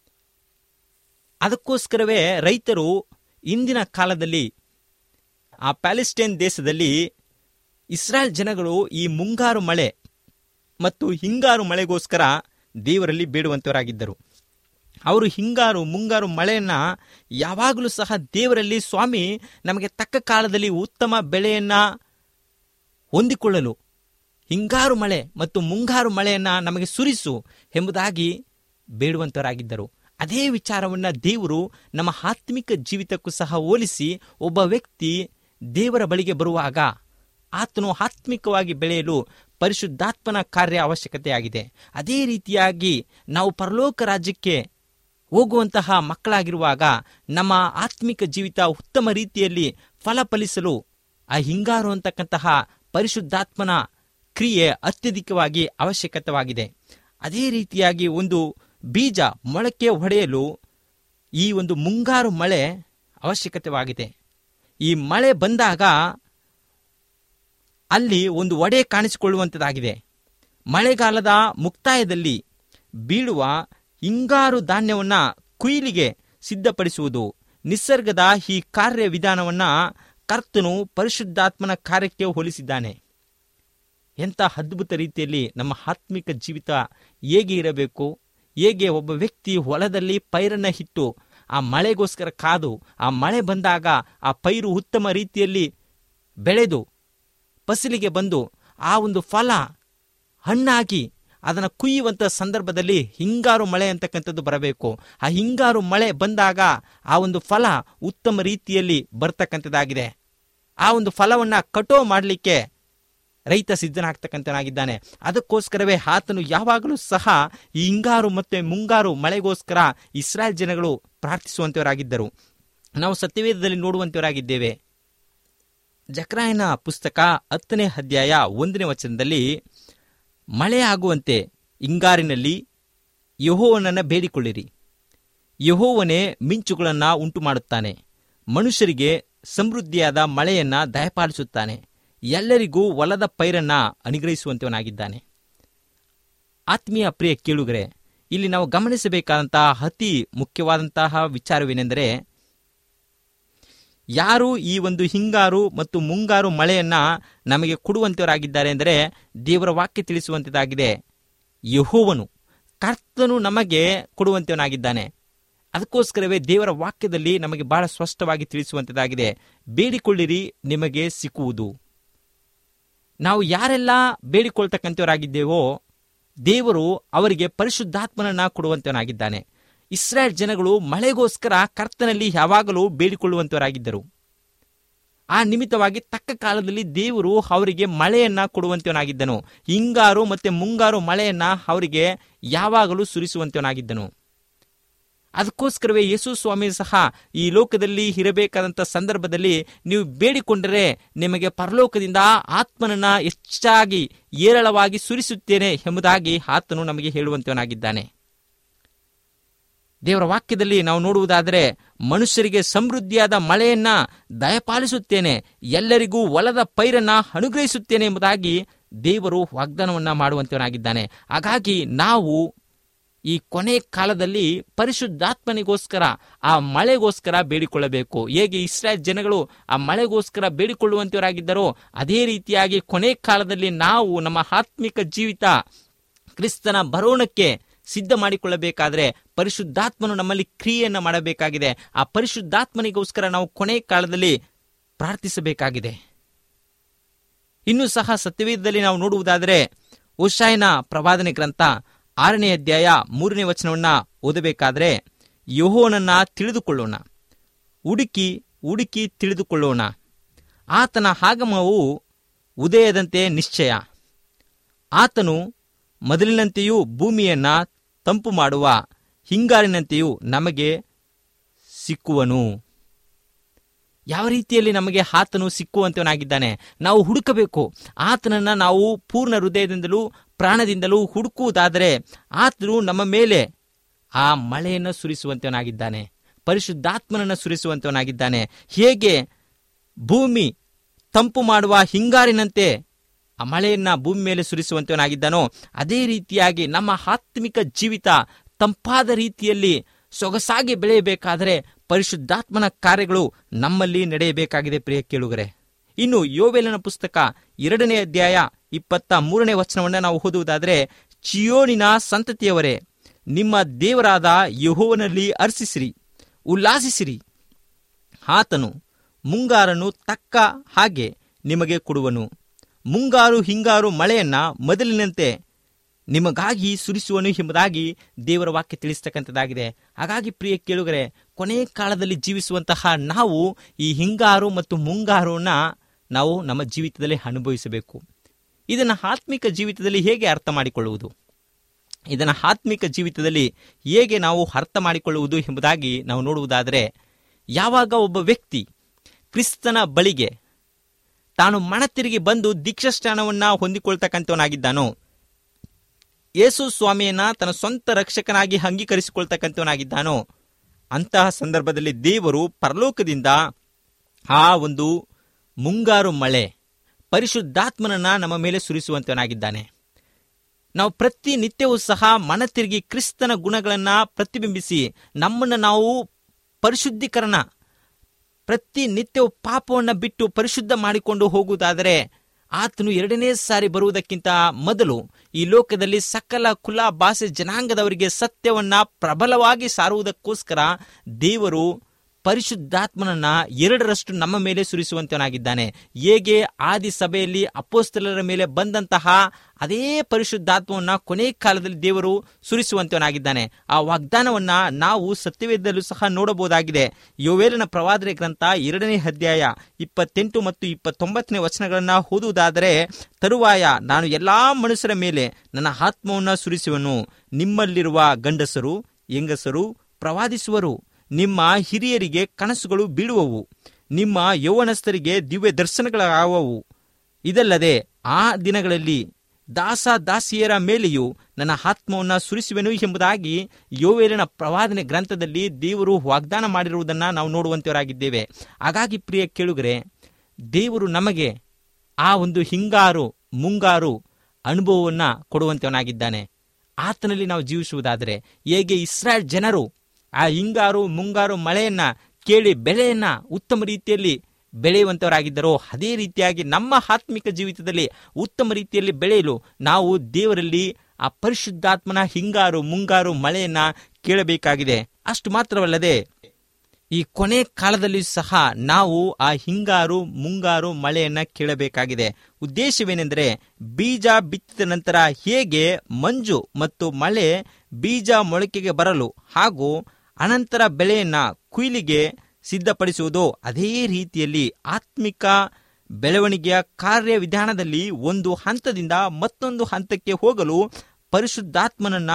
C: ಅದಕ್ಕೋಸ್ಕರವೇ ರೈತರು ಇಂದಿನ ಕಾಲದಲ್ಲಿ ಆ ಪ್ಯಾಲೆಸ್ಟೈನ್ ದೇಶದಲ್ಲಿ ಇಸ್ರಾಯೇಲ್ ಜನಗಳು ಈ ಮುಂಗಾರು ಮಳೆ ಮತ್ತು ಹಿಂಗಾರು ಮಳೆಗೋಸ್ಕರ ದೇವರಲ್ಲಿ ಬೇಡುವಂತವರಾಗಿದ್ದರು ಅವರು ಹಿಂಗಾರು ಮುಂಗಾರು ಮಳೆಯನ್ನ ಯಾವಾಗಲೂ ಸಹ ದೇವರಲ್ಲಿ ಸ್ವಾಮಿ ನಮಗೆ ತಕ್ಕ ಕಾಲದಲ್ಲಿ ಉತ್ತಮ ಬೆಳೆಯನ್ನ ಹೊಂದಿಕೊಳ್ಳಲು ಹಿಂಗಾರು ಮಳೆ ಮತ್ತು ಮುಂಗಾರು ಮಳೆಯನ್ನ ನಮಗೆ ಸುರಿಸು ಎಂಬುದಾಗಿ ಬೇಡುವಂತವರಾಗಿದ್ದರು ಅದೇ ವಿಚಾರವನ್ನ ದೇವರು ನಮ್ಮ ಆತ್ಮಿಕ ಜೀವಿತಕ್ಕೂ ಸಹ ಹೋಲಿಸಿ ಒಬ್ಬ ವ್ಯಕ್ತಿ ದೇವರ ಬಳಿಗೆ ಬರುವಾಗ ಆತನು ಆತ್ಮಿಕವಾಗಿ ಬೆಳೆಯಲು ಪರಿಶುದ್ಧಾತ್ಮನ ಕಾರ್ಯ ಅವಶ್ಯಕತೆಯಾಗಿದೆ ಅದೇ ರೀತಿಯಾಗಿ ನಾವು ಪರಲೋಕ ರಾಜ್ಯಕ್ಕೆ ಹೋಗುವಂತಹ ಮಕ್ಕಳಾಗಿರುವಾಗ ನಮ್ಮ ಆತ್ಮಿಕ ಜೀವಿತ ಉತ್ತಮ ರೀತಿಯಲ್ಲಿ ಫಲಫಲಿಸಲು ಆ ಹಿಂಗಾರು ಅಂತಕ್ಕಂತಹ ಪರಿಶುದ್ಧಾತ್ಮನ ಕ್ರಿಯೆ ಅತ್ಯಧಿಕವಾಗಿ ಅವಶ್ಯಕತೆವಾಗಿದೆ ಅದೇ ರೀತಿಯಾಗಿ ಒಂದು ಬೀಜ ಮೊಳಕೆ ಹೊಡೆಯಲು ಈ ಒಂದು ಮುಂಗಾರು ಮಳೆ ಅವಶ್ಯಕತೆವಾಗಿದೆ ಈ ಮಳೆ ಬಂದಾಗ ಅಲ್ಲಿ ಒಂದು ಒಡೆ ಕಾಣಿಸಿಕೊಳ್ಳುವಂಥದ್ದಾಗಿದೆ ಮಳೆಗಾಲದ ಮುಕ್ತಾಯದಲ್ಲಿ ಬೀಳುವ ಹಿಂಗಾರು ಧಾನ್ಯವನ್ನು ಕುಯ್ಲಿಗೆ ಸಿದ್ಧಪಡಿಸುವುದು ನಿಸರ್ಗದ ಈ ಕಾರ್ಯ ವಿಧಾನವನ್ನ ಕರ್ತನು ಪರಿಶುದ್ಧಾತ್ಮನ ಕಾರ್ಯಕ್ಕೆ ಹೋಲಿಸಿದ್ದಾನೆ ಎಂಥ ಅದ್ಭುತ ರೀತಿಯಲ್ಲಿ ನಮ್ಮ ಆತ್ಮಿಕ ಜೀವಿತ ಹೇಗೆ ಇರಬೇಕು ಹೇಗೆ ಒಬ್ಬ ವ್ಯಕ್ತಿ ಹೊಲದಲ್ಲಿ ಪೈರನ್ನ ಇಟ್ಟು ಆ ಮಳೆಗೋಸ್ಕರ ಕಾದು ಆ ಮಳೆ ಬಂದಾಗ ಆ ಪೈರು ಉತ್ತಮ ರೀತಿಯಲ್ಲಿ ಬೆಳೆದು ಫಸಲಿಗೆ ಬಂದು ಆ ಒಂದು ಫಲ ಹಣ್ಣಾಗಿ ಅದನ್ನು ಕುಯ್ಯುವಂಥ ಸಂದರ್ಭದಲ್ಲಿ ಹಿಂಗಾರು ಮಳೆ ಅಂತಕ್ಕಂಥದ್ದು ಬರಬೇಕು ಆ ಹಿಂಗಾರು ಮಳೆ ಬಂದಾಗ ಆ ಒಂದು ಫಲ ಉತ್ತಮ ರೀತಿಯಲ್ಲಿ ಬರ್ತಕ್ಕಂಥದ್ದಾಗಿದೆ ಆ ಒಂದು ಫಲವನ್ನ ಕಟೋ ಮಾಡಲಿಕ್ಕೆ ರೈತ ಸಿದ್ಧನಾಗ್ತಕ್ಕಂಥನಾಗಿದ್ದಾನೆ ಅದಕ್ಕೋಸ್ಕರವೇ ಆತನು ಯಾವಾಗಲೂ ಸಹ ಈ ಹಿಂಗಾರು ಮತ್ತೆ ಮುಂಗಾರು ಮಳೆಗೋಸ್ಕರ ಇಸ್ರಾಯೇಲ್ ಜನಗಳು ಪ್ರಾರ್ಥಿಸುವಂತವರಾಗಿದ್ದರು ನಾವು ಸತ್ಯವೇದದಲ್ಲಿ ನೋಡುವಂತವರಾಗಿದ್ದೇವೆ ಜಕ್ರಾಯನ ಪುಸ್ತಕ ಹತ್ತನೇ ಅಧ್ಯಾಯ ಒಂದನೇ ವಚನದಲ್ಲಿ ಮಳೆ ಆಗುವಂತೆ ಹಿಂಗಾರಿನಲ್ಲಿ ಯಹೋವನನ್ನ ಬೇಡಿಕೊಳ್ಳಿರಿ ಯಹೋವನೇ ಮಿಂಚುಗಳನ್ನು ಉಂಟು ಮಾಡುತ್ತಾನೆ ಮನುಷ್ಯರಿಗೆ ಸಮೃದ್ಧಿಯಾದ ಮಳೆಯನ್ನ ದಯಪಾಲಿಸುತ್ತಾನೆ ಎಲ್ಲರಿಗೂ ಹೊಲದ ಪೈರನ್ನ ಅನುಗ್ರಹಿಸುವಂತವನಾಗಿದ್ದಾನೆ ಆತ್ಮೀಯ ಪ್ರಿಯ ಕೇಳುಗರೆ ಇಲ್ಲಿ ನಾವು ಗಮನಿಸಬೇಕಾದಂತಹ ಅತಿ ಮುಖ್ಯವಾದಂತಹ ವಿಚಾರವೇನೆಂದರೆ ಯಾರು ಈ ಒಂದು ಹಿಂಗಾರು ಮತ್ತು ಮುಂಗಾರು ಮಳೆಯನ್ನ ನಮಗೆ ಕೊಡುವಂತವರಾಗಿದ್ದಾರೆ ಎಂದರೆ ದೇವರ ವಾಕ್ಯ ತಿಳಿಸುವಂತದಾಗಿದೆ ಯಹೋವನು ಕರ್ತನು ನಮಗೆ ಕೊಡುವಂತವನಾಗಿದ್ದಾನೆ ಅದಕ್ಕೋಸ್ಕರವೇ ದೇವರ ವಾಕ್ಯದಲ್ಲಿ ನಮಗೆ ಬಹಳ ಸ್ಪಷ್ಟವಾಗಿ ತಿಳಿಸುವಂತದಾಗಿದೆ ಬೇಡಿಕೊಳ್ಳಿರಿ ನಿಮಗೆ ಸಿಕ್ಕುವುದು ನಾವು ಯಾರೆಲ್ಲ ಬೇಡಿಕೊಳ್ತಕ್ಕಂಥವರಾಗಿದ್ದೇವೋ ದೇವರು ಅವರಿಗೆ ಪರಿಶುದ್ಧಾತ್ಮನನ್ನ ಕೊಡುವಂತವನಾಗಿದ್ದಾನೆ ಇಸ್ರಾಯೇಲ್ ಜನಗಳು ಮಳೆಗೋಸ್ಕರ ಕರ್ತನಲ್ಲಿ ಯಾವಾಗಲೂ ಬೇಡಿಕೊಳ್ಳುವಂತವರಾಗಿದ್ದರು ಆ ನಿಮಿತ್ತವಾಗಿ ತಕ್ಕ ಕಾಲದಲ್ಲಿ ದೇವರು ಅವರಿಗೆ ಮಳೆಯನ್ನ ಕೊಡುವಂತವನಾಗಿದ್ದನು ಹಿಂಗಾರು ಮತ್ತೆ ಮುಂಗಾರು ಮಳೆಯನ್ನ ಅವರಿಗೆ ಯಾವಾಗಲೂ ಸುರಿಸುವಂತವನಾಗಿದ್ದನು ಅದಕ್ಕೋಸ್ಕರವೇ ಯೇಸು ಸ್ವಾಮಿ ಸಹ ಈ ಲೋಕದಲ್ಲಿ ಇರಬೇಕಾದಂಥ ಸಂದರ್ಭದಲ್ಲಿ ನೀವು ಬೇಡಿಕೊಂಡರೆ ನಿಮಗೆ ಪರಲೋಕದಿಂದ ಆತ್ಮನನ್ನ ಹೆಚ್ಚಾಗಿ ಏರಳವಾಗಿ ಸುರಿಸುತ್ತೇನೆ ಎಂಬುದಾಗಿ ಆತನು ನಮಗೆ ಹೇಳುವಂತವನಾಗಿದ್ದಾನೆ ದೇವರ ವಾಕ್ಯದಲ್ಲಿ ನಾವು ನೋಡುವುದಾದರೆ ಮನುಷ್ಯರಿಗೆ ಸಮೃದ್ಧಿಯಾದ ಮಳೆಯನ್ನ ದಯಪಾಲಿಸುತ್ತೇನೆ ಎಲ್ಲರಿಗೂ ಹೊಲದ ಪೈರನ್ನ ಅನುಗ್ರಹಿಸುತ್ತೇನೆ ಎಂಬುದಾಗಿ ದೇವರು ವಾಗ್ದಾನವನ್ನ ಮಾಡುವಂತವನಾಗಿದ್ದಾನೆ ಹಾಗಾಗಿ ನಾವು ಈ ಕೊನೆ ಕಾಲದಲ್ಲಿ ಪರಿಶುದ್ಧಾತ್ಮನಿಗೋಸ್ಕರ ಆ ಮಳೆಗೋಸ್ಕರ ಬೇಡಿಕೊಳ್ಳಬೇಕು ಹೇಗೆ ಇಸ್ರಾಯೇಲ್ ಜನಗಳು ಆ ಮಳೆಗೋಸ್ಕರ ಬೇಡಿಕೊಳ್ಳುವಂತವರಾಗಿದ್ದರೋ ಅದೇ ರೀತಿಯಾಗಿ ಕೊನೆ ಕಾಲದಲ್ಲಿ ನಾವು ನಮ್ಮ ಆತ್ಮಿಕ ಜೀವಿತ ಕ್ರಿಸ್ತನ ಬರೋಣಕ್ಕೆ ಸಿದ್ಧ ಮಾಡಿಕೊಳ್ಳಬೇಕಾದ್ರೆ ಪರಿಶುದ್ಧಾತ್ಮನು ನಮ್ಮಲ್ಲಿ ಕ್ರಿಯೆಯನ್ನ ಮಾಡಬೇಕಾಗಿದೆ ಆ ಪರಿಶುದ್ಧಾತ್ಮನಿಗೋಸ್ಕರ ನಾವು ಕೊನೆ ಕಾಲದಲ್ಲಿ ಪ್ರಾರ್ಥಿಸಬೇಕಾಗಿದೆ ಇನ್ನೂ ಸಹ ಸತ್ಯವೇದದಲ್ಲಿ ನಾವು ನೋಡುವುದಾದರೆ ಉಷಾಯನ ಪ್ರವಾದನೆ ಗ್ರಂಥ ಆರನೇ ಅಧ್ಯಾಯ ಮೂರನೇ ವಚನವನ್ನ ಓದಬೇಕಾದ್ರೆ ಯಹೋನನ್ನ ತಿಳಿದುಕೊಳ್ಳೋಣ ಹುಡುಕಿ ಹುಡುಕಿ ತಿಳಿದುಕೊಳ್ಳೋಣ ಆತನ ಆಗಮವು ಉದಯದಂತೆ ನಿಶ್ಚಯ ಆತನು ಮೊದಲಿನಂತೆಯೂ ಭೂಮಿಯನ್ನ ತಂಪು ಮಾಡುವ ಹಿಂಗಾರಿನಂತೆಯೂ ನಮಗೆ ಸಿಕ್ಕುವನು ಯಾವ ರೀತಿಯಲ್ಲಿ ನಮಗೆ ಆತನು ಸಿಕ್ಕುವಂತವನಾಗಿದ್ದಾನೆ ನಾವು ಹುಡುಕಬೇಕು ಆತನನ್ನ ನಾವು ಪೂರ್ಣ ಹೃದಯದಿಂದಲೂ ಪ್ರಾಣದಿಂದಲೂ ಹುಡುಕುವುದಾದರೆ ಆತನು ನಮ್ಮ ಮೇಲೆ ಆ ಮಳೆಯನ್ನು ಸುರಿಸುವಂತವನಾಗಿದ್ದಾನೆ ಪರಿಶುದ್ಧಾತ್ಮನನ್ನು ಸುರಿಸುವಂತವನಾಗಿದ್ದಾನೆ ಹೇಗೆ ಭೂಮಿ ತಂಪು ಮಾಡುವ ಹಿಂಗಾರಿನಂತೆ ಆ ಮಳೆಯನ್ನ ಭೂಮಿ ಮೇಲೆ ಸುರಿಸುವಂತವನಾಗಿದ್ದಾನೋ ಅದೇ ರೀತಿಯಾಗಿ ನಮ್ಮ ಆತ್ಮಿಕ ಜೀವಿತ ತಂಪಾದ ರೀತಿಯಲ್ಲಿ ಸೊಗಸಾಗಿ ಬೆಳೆಯಬೇಕಾದರೆ ಪರಿಶುದ್ಧಾತ್ಮನ ಕಾರ್ಯಗಳು ನಮ್ಮಲ್ಲಿ ನಡೆಯಬೇಕಾಗಿದೆ ಪ್ರಿಯ ಕೇಳುಗರೆ ಇನ್ನು ಯೋವೇಲನ ಪುಸ್ತಕ ಎರಡನೇ ಅಧ್ಯಾಯ ಇಪ್ಪತ್ತ ಮೂರನೇ ವಚನವನ್ನ ನಾವು ಓದುವುದಾದರೆ ಚಿಯೋನಿನ ಸಂತತಿಯವರೇ ನಿಮ್ಮ ದೇವರಾದ ಯಹೋವನಲ್ಲಿ ಅರ್ಸಿಸಿರಿ ಉಲ್ಲಾಸಿಸಿರಿ ಆತನು ಮುಂಗಾರನ್ನು ತಕ್ಕ ಹಾಗೆ ನಿಮಗೆ ಕೊಡುವನು ಮುಂಗಾರು ಹಿಂಗಾರು ಮಳೆಯನ್ನ ಮೊದಲಿನಂತೆ ನಿಮಗಾಗಿ ಸುರಿಸುವನು ಎಂಬುದಾಗಿ ದೇವರ ವಾಕ್ಯ ತಿಳಿಸ್ತಕ್ಕಂಥದ್ದಾಗಿದೆ ಹಾಗಾಗಿ ಪ್ರಿಯ ಕೇಳುಗರೆ ಕೊನೆ ಕಾಲದಲ್ಲಿ ಜೀವಿಸುವಂತಹ ನಾವು ಈ ಹಿಂಗಾರು ಮತ್ತು ಮುಂಗಾರನ್ನ ನಾವು ನಮ್ಮ ಜೀವಿತದಲ್ಲಿ ಅನುಭವಿಸಬೇಕು ಇದನ್ನು ಆತ್ಮಿಕ ಜೀವಿತದಲ್ಲಿ ಹೇಗೆ ಅರ್ಥ ಮಾಡಿಕೊಳ್ಳುವುದು ಇದನ್ನು ಆತ್ಮಿಕ ಜೀವಿತದಲ್ಲಿ ಹೇಗೆ ನಾವು ಅರ್ಥ ಮಾಡಿಕೊಳ್ಳುವುದು ಎಂಬುದಾಗಿ ನಾವು ನೋಡುವುದಾದರೆ ಯಾವಾಗ ಒಬ್ಬ ವ್ಯಕ್ತಿ ಕ್ರಿಸ್ತನ ಬಳಿಗೆ ತಾನು ಮನತಿರುಗಿ ಬಂದು ದೀಕ್ಷಾಸ್ನಾನವನ್ನ ಹೊಂದಿಕೊಳ್ತಕ್ಕಂಥವನಾಗಿದ್ದಾನೋ ಯೇಸು ಸ್ವಾಮಿಯನ್ನ ತನ್ನ ಸ್ವಂತ ರಕ್ಷಕನಾಗಿ ಅಂಗೀಕರಿಸಿಕೊಳ್ತಕ್ಕಂಥವನಾಗಿದ್ದಾನೋ ಅಂತಹ ಸಂದರ್ಭದಲ್ಲಿ ದೇವರು ಪರಲೋಕದಿಂದ ಆ ಒಂದು ಮುಂಗಾರು ಮಳೆ ಪರಿಶುದ್ಧಾತ್ಮನನ್ನ ನಮ್ಮ ಮೇಲೆ ಸುರಿಸುವಂತವನಾಗಿದ್ದಾನೆ ನಾವು ಪ್ರತಿನಿತ್ಯವೂ ಸಹ ಮನ ತಿರುಗಿ ಕ್ರಿಸ್ತನ ಗುಣಗಳನ್ನ ಪ್ರತಿಬಿಂಬಿಸಿ ನಮ್ಮನ್ನು ನಾವು ಪರಿಶುದ್ಧೀಕರಣ ಪ್ರತಿನಿತ್ಯವೂ ಪಾಪವನ್ನು ಬಿಟ್ಟು ಪರಿಶುದ್ಧ ಮಾಡಿಕೊಂಡು ಹೋಗುವುದಾದರೆ ಆತನು ಎರಡನೇ ಸಾರಿ ಬರುವುದಕ್ಕಿಂತ ಮೊದಲು ಈ ಲೋಕದಲ್ಲಿ ಸಕಲ ಕುಲ ಭಾಷೆ ಜನಾಂಗದವರಿಗೆ ಸತ್ಯವನ್ನ ಪ್ರಬಲವಾಗಿ ಸಾರುವುದಕ್ಕೋಸ್ಕರ ದೇವರು ಪರಿಶುದ್ಧಾತ್ಮನನ್ನ ಎರಡರಷ್ಟು ನಮ್ಮ ಮೇಲೆ ಸುರಿಸುವಂತವನಾಗಿದ್ದಾನೆ ಹೇಗೆ ಆದಿ ಸಭೆಯಲ್ಲಿ ಅಪೋಸ್ತಲರ ಮೇಲೆ ಬಂದಂತಹ ಅದೇ ಪರಿಶುದ್ಧಾತ್ಮವನ್ನ ಕೊನೆ ಕಾಲದಲ್ಲಿ ದೇವರು ಸುರಿಸುವಂತವನಾಗಿದ್ದಾನೆ ಆ ವಾಗ್ದಾನವನ್ನ ನಾವು ಸತ್ಯವೇದಲ್ಲೂ ಸಹ ನೋಡಬಹುದಾಗಿದೆ ಯೋವೇಲನ ಪ್ರವಾದನೆ ಗ್ರಂಥ ಎರಡನೇ ಅಧ್ಯಾಯ ಇಪ್ಪತ್ತೆಂಟು ಮತ್ತು ಇಪ್ಪತ್ತೊಂಬತ್ತನೇ ವಚನಗಳನ್ನ ಓದುವುದಾದರೆ ತರುವಾಯ ನಾನು ಎಲ್ಲಾ ಮನುಷ್ಯರ ಮೇಲೆ ನನ್ನ ಆತ್ಮವನ್ನ ಸುರಿಸುವನು ನಿಮ್ಮಲ್ಲಿರುವ ಗಂಡಸರು ಹೆಂಗಸರು ಪ್ರವಾದಿಸುವರು ನಿಮ್ಮ ಹಿರಿಯರಿಗೆ ಕನಸುಗಳು ಬೀಳುವವು ನಿಮ್ಮ ಯೌವನಸ್ಥರಿಗೆ ದಿವ್ಯ ದರ್ಶನಗಳಾಗುವವು ಇದಲ್ಲದೆ ಆ ದಿನಗಳಲ್ಲಿ ದಾಸ ದಾಸಿಯರ ಮೇಲೆಯೂ ನನ್ನ ಆತ್ಮವನ್ನು ಸುರಿಸುವೆನು ಎಂಬುದಾಗಿ ಯೋವೇಲನ ಪ್ರವಾದನೆ ಗ್ರಂಥದಲ್ಲಿ ದೇವರು ವಾಗ್ದಾನ ಮಾಡಿರುವುದನ್ನು ನಾವು ನೋಡುವಂತವರಾಗಿದ್ದೇವೆ ಹಾಗಾಗಿ ಪ್ರಿಯ ಕೇಳುಗರೆ ದೇವರು ನಮಗೆ ಆ ಒಂದು ಹಿಂಗಾರು ಮುಂಗಾರು ಅನುಭವವನ್ನು ಕೊಡುವಂತವನಾಗಿದ್ದಾನೆ ಆತನಲ್ಲಿ ನಾವು ಜೀವಿಸುವುದಾದರೆ ಹೇಗೆ ಇಸ್ರಾಯೇಲ್ ಜನರು ಆ ಹಿಂಗಾರು ಮುಂಗಾರು ಮಳೆಯನ್ನ ಕೇಳಿ ಬೆಳೆಯನ್ನ ಉತ್ತಮ ರೀತಿಯಲ್ಲಿ ಬೆಳೆಯುವಂತವರಾಗಿದ್ದರೋ ಅದೇ ರೀತಿಯಾಗಿ ನಮ್ಮ ಆತ್ಮಿಕ ಜೀವಿತದಲ್ಲಿ ಉತ್ತಮ ರೀತಿಯಲ್ಲಿ ಬೆಳೆಯಲು ನಾವು ದೇವರಲ್ಲಿ ಆ ಪರಿಶುದ್ಧಾತ್ಮನ ಹಿಂಗಾರು ಮುಂಗಾರು ಮಳೆಯನ್ನ ಕೇಳಬೇಕಾಗಿದೆ ಅಷ್ಟು ಮಾತ್ರವಲ್ಲದೆ ಈ ಕೊನೆ ಕಾಲದಲ್ಲಿ ಸಹ ನಾವು ಆ ಹಿಂಗಾರು ಮುಂಗಾರು ಮಳೆಯನ್ನ ಕೇಳಬೇಕಾಗಿದೆ ಉದ್ದೇಶವೇನೆಂದರೆ ಬೀಜ ಬಿತ್ತಿದ ನಂತರ ಹೇಗೆ ಮಂಜು ಮತ್ತು ಮಳೆ ಬೀಜ ಮೊಳಕೆಗೆ ಬರಲು ಹಾಗೂ ಅನಂತರ ಬೆಳೆಯನ್ನ ಕುಯ್ಲಿಗೆ ಸಿದ್ಧಪಡಿಸುವುದು ಅದೇ ರೀತಿಯಲ್ಲಿ ಆತ್ಮಿಕ ಬೆಳವಣಿಗೆಯ ಕಾರ್ಯವಿಧಾನದಲ್ಲಿ ಒಂದು ಹಂತದಿಂದ ಮತ್ತೊಂದು ಹಂತಕ್ಕೆ ಹೋಗಲು ಪರಿಶುದ್ಧಾತ್ಮನನ್ನ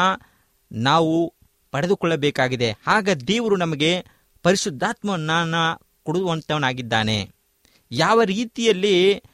C: ನಾವು ಪಡೆದುಕೊಳ್ಳಬೇಕಾಗಿದೆ ಆಗ ದೇವರು ನಮಗೆ ಪರಿಶುದ್ಧಾತ್ಮನನ್ನ ಕೊಡುವಂತವನಾಗಿದ್ದಾನೆ ಯಾವ ರೀತಿಯಲ್ಲಿ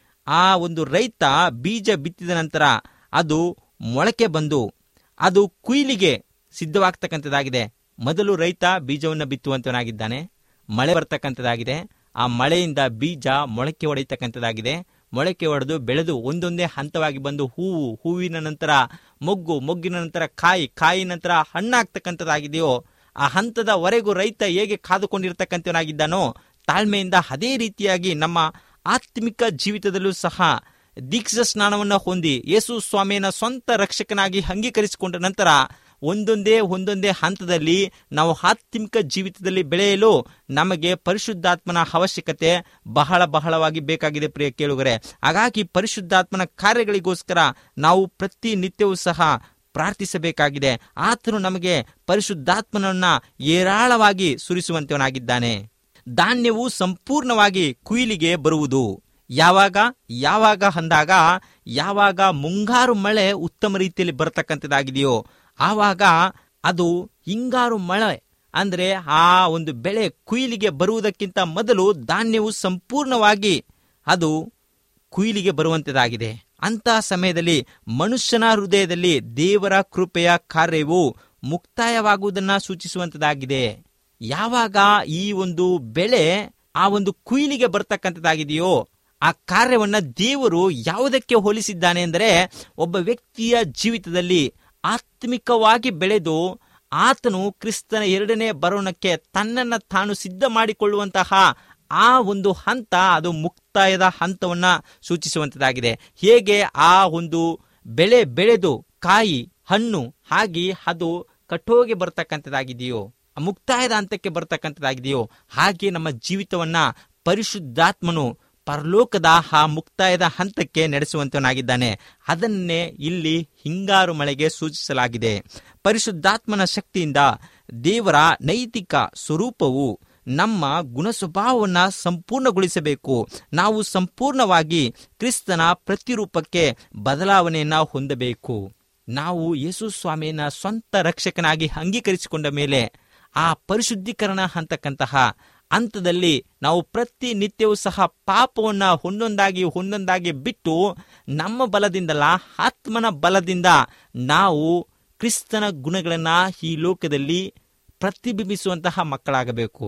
C: ಆ ಒಂದು ರೈತ ಬೀಜ ಬಿತ್ತಿದ ನಂತರ ಅದು ಮೊಳಕೆ ಬಂದು ಅದು ಕುಯ್ಲಿಗೆ ಸಿದ್ಧವಾಗ್ತಕ್ಕಂಥದ್ದಾಗಿದೆ ಮೊದಲು ರೈತ ಬೀಜವನ್ನು ಬಿತ್ತುವಂತವನಾಗಿದ್ದಾನೆ ಮಳೆ ಬರ್ತಕ್ಕಂಥದ್ದಾಗಿದೆ ಆ ಮಳೆಯಿಂದ ಬೀಜ ಮೊಳಕೆ ಹೊಡೆಯತಕ್ಕಂಥದ್ದಾಗಿದೆ ಮೊಳಕೆ ಹೊಡೆದು ಬೆಳೆದು ಒಂದೊಂದೇ ಹಂತವಾಗಿ ಬಂದು ಹೂವು ಹೂವಿನ ನಂತರ ಮೊಗ್ಗು ಮೊಗ್ಗಿನ ನಂತರ ಕಾಯಿ ಕಾಯಿ ನಂತರ ಹಣ್ಣಾಗ್ತಕ್ಕಂಥದ್ದಾಗಿದೆಯೋ ಆ ಹಂತದವರೆಗೂ ರೈತ ಹೇಗೆ ಕಾದುಕೊಂಡಿರ್ತಕ್ಕಂಥವನಾಗಿದ್ದಾನೋ ತಾಳ್ಮೆಯಿಂದ ಅದೇ ರೀತಿಯಾಗಿ ನಮ್ಮ ಆತ್ಮಿಕ ಜೀವಿತದಲ್ಲೂ ಸಹ ದೀಕ್ಷಾ ಸ್ನಾನವನ್ನು ಹೊಂದಿ ಯೇಸು ಸ್ವಾಮಿಯನ್ನ ಸ್ವಂತ ರಕ್ಷಕನಾಗಿ ಅಂಗೀಕರಿಸಿಕೊಂಡ ನಂತರ ಒಂದೊಂದೇ ಒಂದೊಂದೇ ಹಂತದಲ್ಲಿ ನಾವು ಆತ್ಮಿಕ ಜೀವಿತದಲ್ಲಿ ಬೆಳೆಯಲು ನಮಗೆ ಪರಿಶುದ್ಧಾತ್ಮನ ಅವಶ್ಯಕತೆ ಬಹಳ ಬಹಳವಾಗಿ ಬೇಕಾಗಿದೆ ಪ್ರಿಯ ಕೇಳುಗರೆ ಹಾಗಾಗಿ ಪರಿಶುದ್ಧಾತ್ಮನ ಕಾರ್ಯಗಳಿಗೋಸ್ಕರ ನಾವು ಪ್ರತಿನಿತ್ಯವೂ ಸಹ ಪ್ರಾರ್ಥಿಸಬೇಕಾಗಿದೆ ಆತನು ನಮಗೆ ಪರಿಶುದ್ಧಾತ್ಮನನ್ನ ಏರಾಳವಾಗಿ ಸುರಿಸುವಂತವನಾಗಿದ್ದಾನೆ ಧಾನ್ಯವು ಸಂಪೂರ್ಣವಾಗಿ ಕುಯಿಲಿಗೆ ಬರುವುದು ಯಾವಾಗ ಯಾವಾಗ ಅಂದಾಗ ಯಾವಾಗ ಮುಂಗಾರು ಮಳೆ ಉತ್ತಮ ರೀತಿಯಲ್ಲಿ ಬರತಕ್ಕಂಥದ್ದಾಗಿದೆಯೋ ಆವಾಗ ಅದು ಹಿಂಗಾರು ಮಳೆ ಅಂದ್ರೆ ಆ ಒಂದು ಬೆಳೆ ಕುಯಿಲಿಗೆ ಬರುವುದಕ್ಕಿಂತ ಮೊದಲು ಧಾನ್ಯವು ಸಂಪೂರ್ಣವಾಗಿ ಅದು ಕುಯಿಲಿಗೆ ಬರುವಂತದಾಗಿದೆ ಅಂತಹ ಸಮಯದಲ್ಲಿ ಮನುಷ್ಯನ ಹೃದಯದಲ್ಲಿ ದೇವರ ಕೃಪೆಯ ಕಾರ್ಯವು ಮುಕ್ತಾಯವಾಗುವುದನ್ನ ಸೂಚಿಸುವಂತದಾಗಿದೆ ಯಾವಾಗ ಈ ಒಂದು ಬೆಳೆ ಆ ಒಂದು ಕುಯಿಲಿಗೆ ಬರ್ತಕ್ಕಂಥದ್ದಾಗಿದೆಯೋ ಆ ಕಾರ್ಯವನ್ನ ದೇವರು ಯಾವುದಕ್ಕೆ ಹೋಲಿಸಿದ್ದಾನೆ ಅಂದರೆ ಒಬ್ಬ ವ್ಯಕ್ತಿಯ ಜೀವಿತದಲ್ಲಿ ಆತ್ಮಿಕವಾಗಿ ಬೆಳೆದು ಆತನು ಕ್ರಿಸ್ತನ ಎರಡನೇ ಬರೋಣಕ್ಕೆ ತನ್ನನ್ನು ತಾನು ಸಿದ್ಧ ಮಾಡಿಕೊಳ್ಳುವಂತಹ ಆ ಒಂದು ಹಂತ ಅದು ಮುಕ್ತಾಯದ ಹಂತವನ್ನ ಸೂಚಿಸುವಂತದಾಗಿದೆ ಹೇಗೆ ಆ ಒಂದು ಬೆಳೆ ಬೆಳೆದು ಕಾಯಿ ಹಣ್ಣು ಹಾಗೆ ಅದು ಕಟ್ಟೋಗೆ ಬರ್ತಕ್ಕಂಥದ್ದಾಗಿದೆಯೋ ಮುಕ್ತಾಯದ ಹಂತಕ್ಕೆ ಬರ್ತಕ್ಕಂಥದ್ದಾಗಿದೆಯೋ ಹಾಗೆ ನಮ್ಮ ಜೀವಿತವನ್ನ ಪರಿಶುದ್ಧಾತ್ಮನು ಪರಲೋಕದ ಆ ಮುಕ್ತಾಯದ ಹಂತಕ್ಕೆ ನಡೆಸುವಂತವನಾಗಿದ್ದಾನೆ ಅದನ್ನೇ ಇಲ್ಲಿ ಹಿಂಗಾರು ಮಳೆಗೆ ಸೂಚಿಸಲಾಗಿದೆ ಪರಿಶುದ್ಧಾತ್ಮನ ಶಕ್ತಿಯಿಂದ ದೇವರ ನೈತಿಕ ಸ್ವರೂಪವು ನಮ್ಮ ಗುಣ ಸ್ವಭಾವವನ್ನ ಸಂಪೂರ್ಣಗೊಳಿಸಬೇಕು ನಾವು ಸಂಪೂರ್ಣವಾಗಿ ಕ್ರಿಸ್ತನ ಪ್ರತಿರೂಪಕ್ಕೆ ಬದಲಾವಣೆಯನ್ನ ಹೊಂದಬೇಕು ನಾವು ಯೇಸು ಸ್ವಾಮಿಯನ್ನ ಸ್ವಂತ ರಕ್ಷಕನಾಗಿ ಅಂಗೀಕರಿಸಿಕೊಂಡ ಮೇಲೆ ಆ ಪರಿಶುದ್ಧೀಕರಣ ಅಂತಕ್ಕಂತಹ ಹಂತದಲ್ಲಿ ನಾವು ಪ್ರತಿನಿತ್ಯವೂ ಸಹ ಪಾಪವನ್ನ ಒಂದೊಂದಾಗಿ ಒಂದೊಂದಾಗಿ ಬಿಟ್ಟು ನಮ್ಮ ಬಲದಿಂದಲ್ಲ ಆತ್ಮನ ಬಲದಿಂದ ನಾವು ಕ್ರಿಸ್ತನ ಗುಣಗಳನ್ನ ಈ ಲೋಕದಲ್ಲಿ ಪ್ರತಿಬಿಂಬಿಸುವಂತಹ ಮಕ್ಕಳಾಗಬೇಕು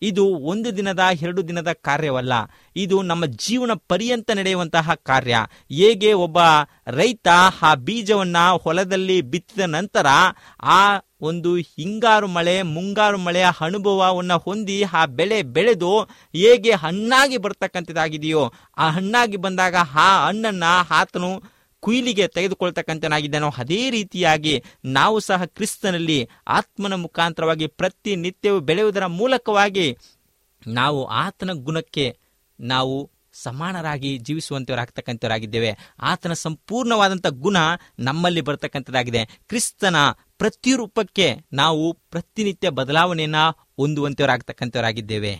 C: ಇದು ಒಂದು ದಿನದ ಎರಡು ದಿನದ ಕಾರ್ಯವಲ್ಲ ಇದು ನಮ್ಮ ಜೀವನ ಪರ್ಯಂತ ನಡೆಯುವಂತಹ ಕಾರ್ಯ ಹೇಗೆ ಒಬ್ಬ ರೈತ ಆ ಬೀಜವನ್ನ ಹೊಲದಲ್ಲಿ ಬಿತ್ತಿದ ನಂತರ ಆ ಒಂದು ಹಿಂಗಾರು ಮಳೆ ಮುಂಗಾರು ಮಳೆಯ ಅನುಭವವನ್ನು ಹೊಂದಿ ಆ ಬೆಳೆ ಬೆಳೆದು ಹೇಗೆ ಹಣ್ಣಾಗಿ ಬರ್ತಕ್ಕಂಥದ್ದಾಗಿದೆಯೋ ಆ ಹಣ್ಣಾಗಿ ಬಂದಾಗ ಆ ಹಣ್ಣನ್ನ ಆತನು ಕುಯ್ಲಿಗೆ ತೆಗೆದುಕೊಳ್ತಕ್ಕಂಥನಾಗಿದ್ದಾನೋ ಅದೇ ರೀತಿಯಾಗಿ ನಾವು ಸಹ ಕ್ರಿಸ್ತನಲ್ಲಿ ಆತ್ಮನ ಮುಖಾಂತರವಾಗಿ ಪ್ರತಿನಿತ್ಯವೂ ಬೆಳೆಯುವುದರ ಮೂಲಕವಾಗಿ ನಾವು ಆತನ ಗುಣಕ್ಕೆ ನಾವು ಸಮಾನರಾಗಿ ಜೀವಿಸುವಂತವರಾಗ್ತಕ್ಕಂಥವರಾಗಿದ್ದೇವೆ ಆತನ ಸಂಪೂರ್ಣವಾದಂಥ ಗುಣ ನಮ್ಮಲ್ಲಿ ಬರ್ತಕ್ಕಂಥದ್ದಾಗಿದೆ ಕ್ರಿಸ್ತನ ಪ್ರತಿರೂಪಕ್ಕೆ ನಾವು ಪ್ರತಿನಿತ್ಯ ಬದಲಾವಣೆಯನ್ನ ಹೊಂದುವಂತವರಾಗ್ತಕ್ಕಂಥವರಾಗಿದ್ದೇವೆ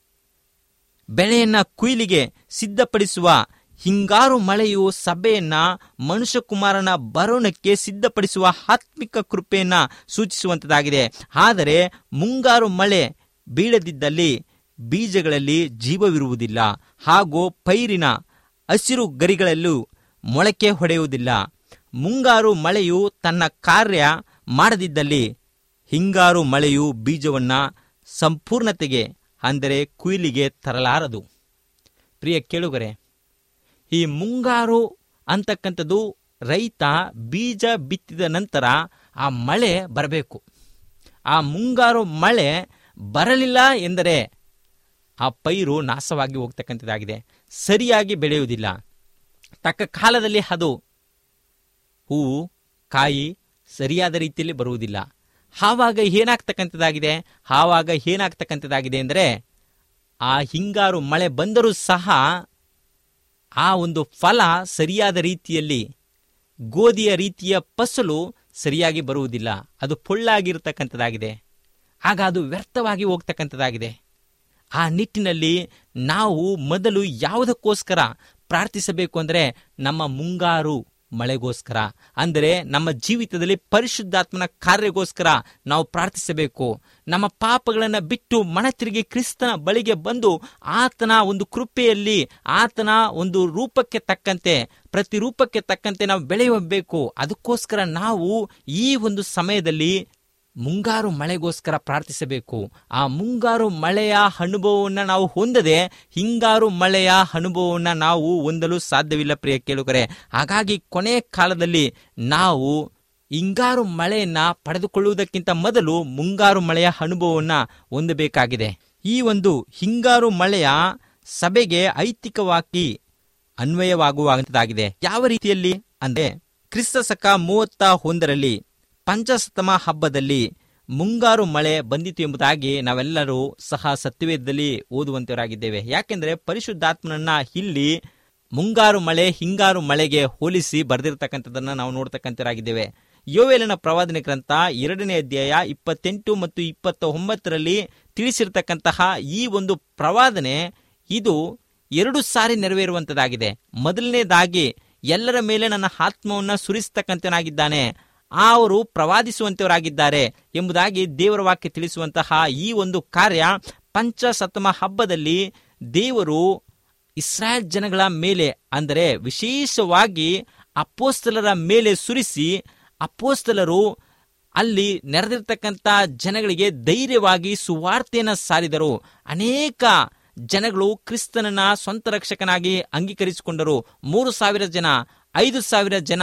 C: ಬೆಳೆಯನ್ನ ಕುಯ್ಲಿಗೆ ಸಿದ್ಧಪಡಿಸುವ ಹಿಂಗಾರು ಮಳೆಯು ಸಭೆಯನ್ನ ಮನುಷ್ಯಕುಮಾರನ ಬರೋಣಕ್ಕೆ ಸಿದ್ಧಪಡಿಸುವ ಆತ್ಮಿಕ ಕೃಪೆಯನ್ನ ಸೂಚಿಸುವಂತದಾಗಿದೆ ಆದರೆ ಮುಂಗಾರು ಮಳೆ ಬೀಳದಿದ್ದಲ್ಲಿ ಬೀಜಗಳಲ್ಲಿ ಜೀವವಿರುವುದಿಲ್ಲ ಹಾಗೂ ಪೈರಿನ ಹಸಿರು ಗರಿಗಳಲ್ಲೂ ಮೊಳಕೆ ಹೊಡೆಯುವುದಿಲ್ಲ ಮುಂಗಾರು ಮಳೆಯು ತನ್ನ ಕಾರ್ಯ ಮಾಡದಿದ್ದಲ್ಲಿ ಹಿಂಗಾರು ಮಳೆಯು ಬೀಜವನ್ನ ಸಂಪೂರ್ಣತೆಗೆ ಅಂದರೆ ಕುಯ್ಲಿಗೆ ತರಲಾರದು ಪ್ರಿಯ ಕೇಳುಗರೆ ಈ ಮುಂಗಾರು ಅಂತಕ್ಕಂಥದ್ದು ರೈತ ಬೀಜ ಬಿತ್ತಿದ ನಂತರ ಆ ಮಳೆ ಬರಬೇಕು ಆ ಮುಂಗಾರು ಮಳೆ ಬರಲಿಲ್ಲ ಎಂದರೆ ಆ ಪೈರು ನಾಶವಾಗಿ ಹೋಗ್ತಕ್ಕಂಥದ್ದಾಗಿದೆ ಸರಿಯಾಗಿ ಬೆಳೆಯುವುದಿಲ್ಲ ತಕ್ಕ ಕಾಲದಲ್ಲಿ ಅದು ಹೂವು ಕಾಯಿ ಸರಿಯಾದ ರೀತಿಯಲ್ಲಿ ಬರುವುದಿಲ್ಲ ಆವಾಗ ಏನಾಗ್ತಕ್ಕಂಥದ್ದಾಗಿದೆ ಆವಾಗ ಏನಾಗ್ತಕ್ಕಂಥದ್ದಾಗಿದೆ ಅಂದರೆ ಆ ಹಿಂಗಾರು ಮಳೆ ಬಂದರೂ ಸಹ ಆ ಒಂದು ಫಲ ಸರಿಯಾದ ರೀತಿಯಲ್ಲಿ ಗೋಧಿಯ ರೀತಿಯ ಫಸಲು ಸರಿಯಾಗಿ ಬರುವುದಿಲ್ಲ ಅದು ಪೊಳ್ಳಾಗಿರ್ತಕ್ಕಂಥದ್ದಾಗಿದೆ ಆಗ ಅದು ವ್ಯರ್ಥವಾಗಿ ಹೋಗ್ತಕ್ಕಂಥದ್ದಾಗಿದೆ ಆ ನಿಟ್ಟಿನಲ್ಲಿ ನಾವು ಮೊದಲು ಯಾವುದಕ್ಕೋಸ್ಕರ ಪ್ರಾರ್ಥಿಸಬೇಕು ಅಂದರೆ ನಮ್ಮ ಮುಂಗಾರು ಮಳೆಗೋಸ್ಕರ ಅಂದರೆ ನಮ್ಮ ಜೀವಿತದಲ್ಲಿ ಪರಿಶುದ್ಧಾತ್ಮನ ಕಾರ್ಯಗೋಸ್ಕರ ನಾವು ಪ್ರಾರ್ಥಿಸಬೇಕು ನಮ್ಮ ಪಾಪಗಳನ್ನು ಬಿಟ್ಟು ಮನ ತಿರುಗಿ ಕ್ರಿಸ್ತನ ಬಳಿಗೆ ಬಂದು ಆತನ ಒಂದು ಕೃಪೆಯಲ್ಲಿ ಆತನ ಒಂದು ರೂಪಕ್ಕೆ ತಕ್ಕಂತೆ ಪ್ರತಿ ರೂಪಕ್ಕೆ ತಕ್ಕಂತೆ ನಾವು ಬೆಳೆಯಬೇಕು ಅದಕ್ಕೋಸ್ಕರ ನಾವು ಈ ಒಂದು ಸಮಯದಲ್ಲಿ ಮುಂಗಾರು ಮಳೆಗೋಸ್ಕರ ಪ್ರಾರ್ಥಿಸಬೇಕು ಆ ಮುಂಗಾರು ಮಳೆಯ ಅನುಭವವನ್ನು ನಾವು ಹೊಂದದೆ ಹಿಂಗಾರು ಮಳೆಯ ಅನುಭವವನ್ನು ನಾವು ಹೊಂದಲು ಸಾಧ್ಯವಿಲ್ಲ ಪ್ರಿಯ ಕೇಳುಗರೆ ಹಾಗಾಗಿ ಕೊನೆಯ ಕಾಲದಲ್ಲಿ ನಾವು ಹಿಂಗಾರು ಮಳೆಯನ್ನ ಪಡೆದುಕೊಳ್ಳುವುದಕ್ಕಿಂತ ಮೊದಲು ಮುಂಗಾರು ಮಳೆಯ ಅನುಭವವನ್ನು ಹೊಂದಬೇಕಾಗಿದೆ ಈ ಒಂದು ಹಿಂಗಾರು ಮಳೆಯ ಸಭೆಗೆ ಐತಿಕವಾಗಿ ಅನ್ವಯವಾಗುವಂತದಾಗಿದೆ ಯಾವ ರೀತಿಯಲ್ಲಿ ಅಂದ್ರೆ ಕ್ರಿಸ್ತ ಶಕ ಮೂವತ್ತ ಒಂದರಲ್ಲಿ ಪಂಚಸತಮ ಹಬ್ಬದಲ್ಲಿ ಮುಂಗಾರು ಮಳೆ ಬಂದಿತು ಎಂಬುದಾಗಿ ನಾವೆಲ್ಲರೂ ಸಹ ಸತ್ಯವೇದದಲ್ಲಿ ಓದುವಂತವರಾಗಿದ್ದೇವೆ ಯಾಕೆಂದ್ರೆ ಪರಿಶುದ್ಧಾತ್ಮನನ್ನ ಇಲ್ಲಿ ಮುಂಗಾರು ಮಳೆ ಹಿಂಗಾರು ಮಳೆಗೆ ಹೋಲಿಸಿ ಬರೆದಿರ್ತಕ್ಕಂಥದ್ದನ್ನ ನಾವು ನೋಡ್ತಕ್ಕಂಥವರಾಗಿದ್ದೇವೆ ಯೋವೇಲನ ಪ್ರವಾದನೆ ಗ್ರಂಥ ಎರಡನೇ ಅಧ್ಯಾಯ ಇಪ್ಪತ್ತೆಂಟು ಮತ್ತು ಇಪ್ಪತ್ತ ಒಂಬತ್ತರಲ್ಲಿ ತಿಳಿಸಿರ್ತಕ್ಕಂತಹ ಈ ಒಂದು ಪ್ರವಾದನೆ ಇದು ಎರಡು ಸಾರಿ ನೆರವೇರುವಂತದಾಗಿದೆ ಮೊದಲನೇದಾಗಿ ಎಲ್ಲರ ಮೇಲೆ ನನ್ನ ಆತ್ಮವನ್ನ ಸುರಿಸ್ತಕ್ಕಂಥನಾಗಿದ್ದಾನೆ ಅವರು ಪ್ರವಾದಿಸುವಂತವರಾಗಿದ್ದಾರೆ ಎಂಬುದಾಗಿ ದೇವರ ವಾಕ್ಯ ತಿಳಿಸುವಂತಹ ಈ ಒಂದು ಕಾರ್ಯ ಪಂಚಸತಮ ಹಬ್ಬದಲ್ಲಿ ದೇವರು ಇಸ್ರಾಯೇಲ್ ಜನಗಳ ಮೇಲೆ ಅಂದರೆ ವಿಶೇಷವಾಗಿ ಅಪೋಸ್ತಲರ ಮೇಲೆ ಸುರಿಸಿ ಅಪೋಸ್ತಲರು ಅಲ್ಲಿ ನೆರೆದಿರ್ತಕ್ಕಂಥ ಜನಗಳಿಗೆ ಧೈರ್ಯವಾಗಿ ಸುವಾರ್ತೆಯನ್ನು ಸಾರಿದರು ಅನೇಕ ಜನಗಳು ಕ್ರಿಸ್ತನನ್ನ ಸ್ವಂತ ರಕ್ಷಕನಾಗಿ ಅಂಗೀಕರಿಸಿಕೊಂಡರು ಮೂರು ಸಾವಿರ ಜನ ಐದು ಸಾವಿರ ಜನ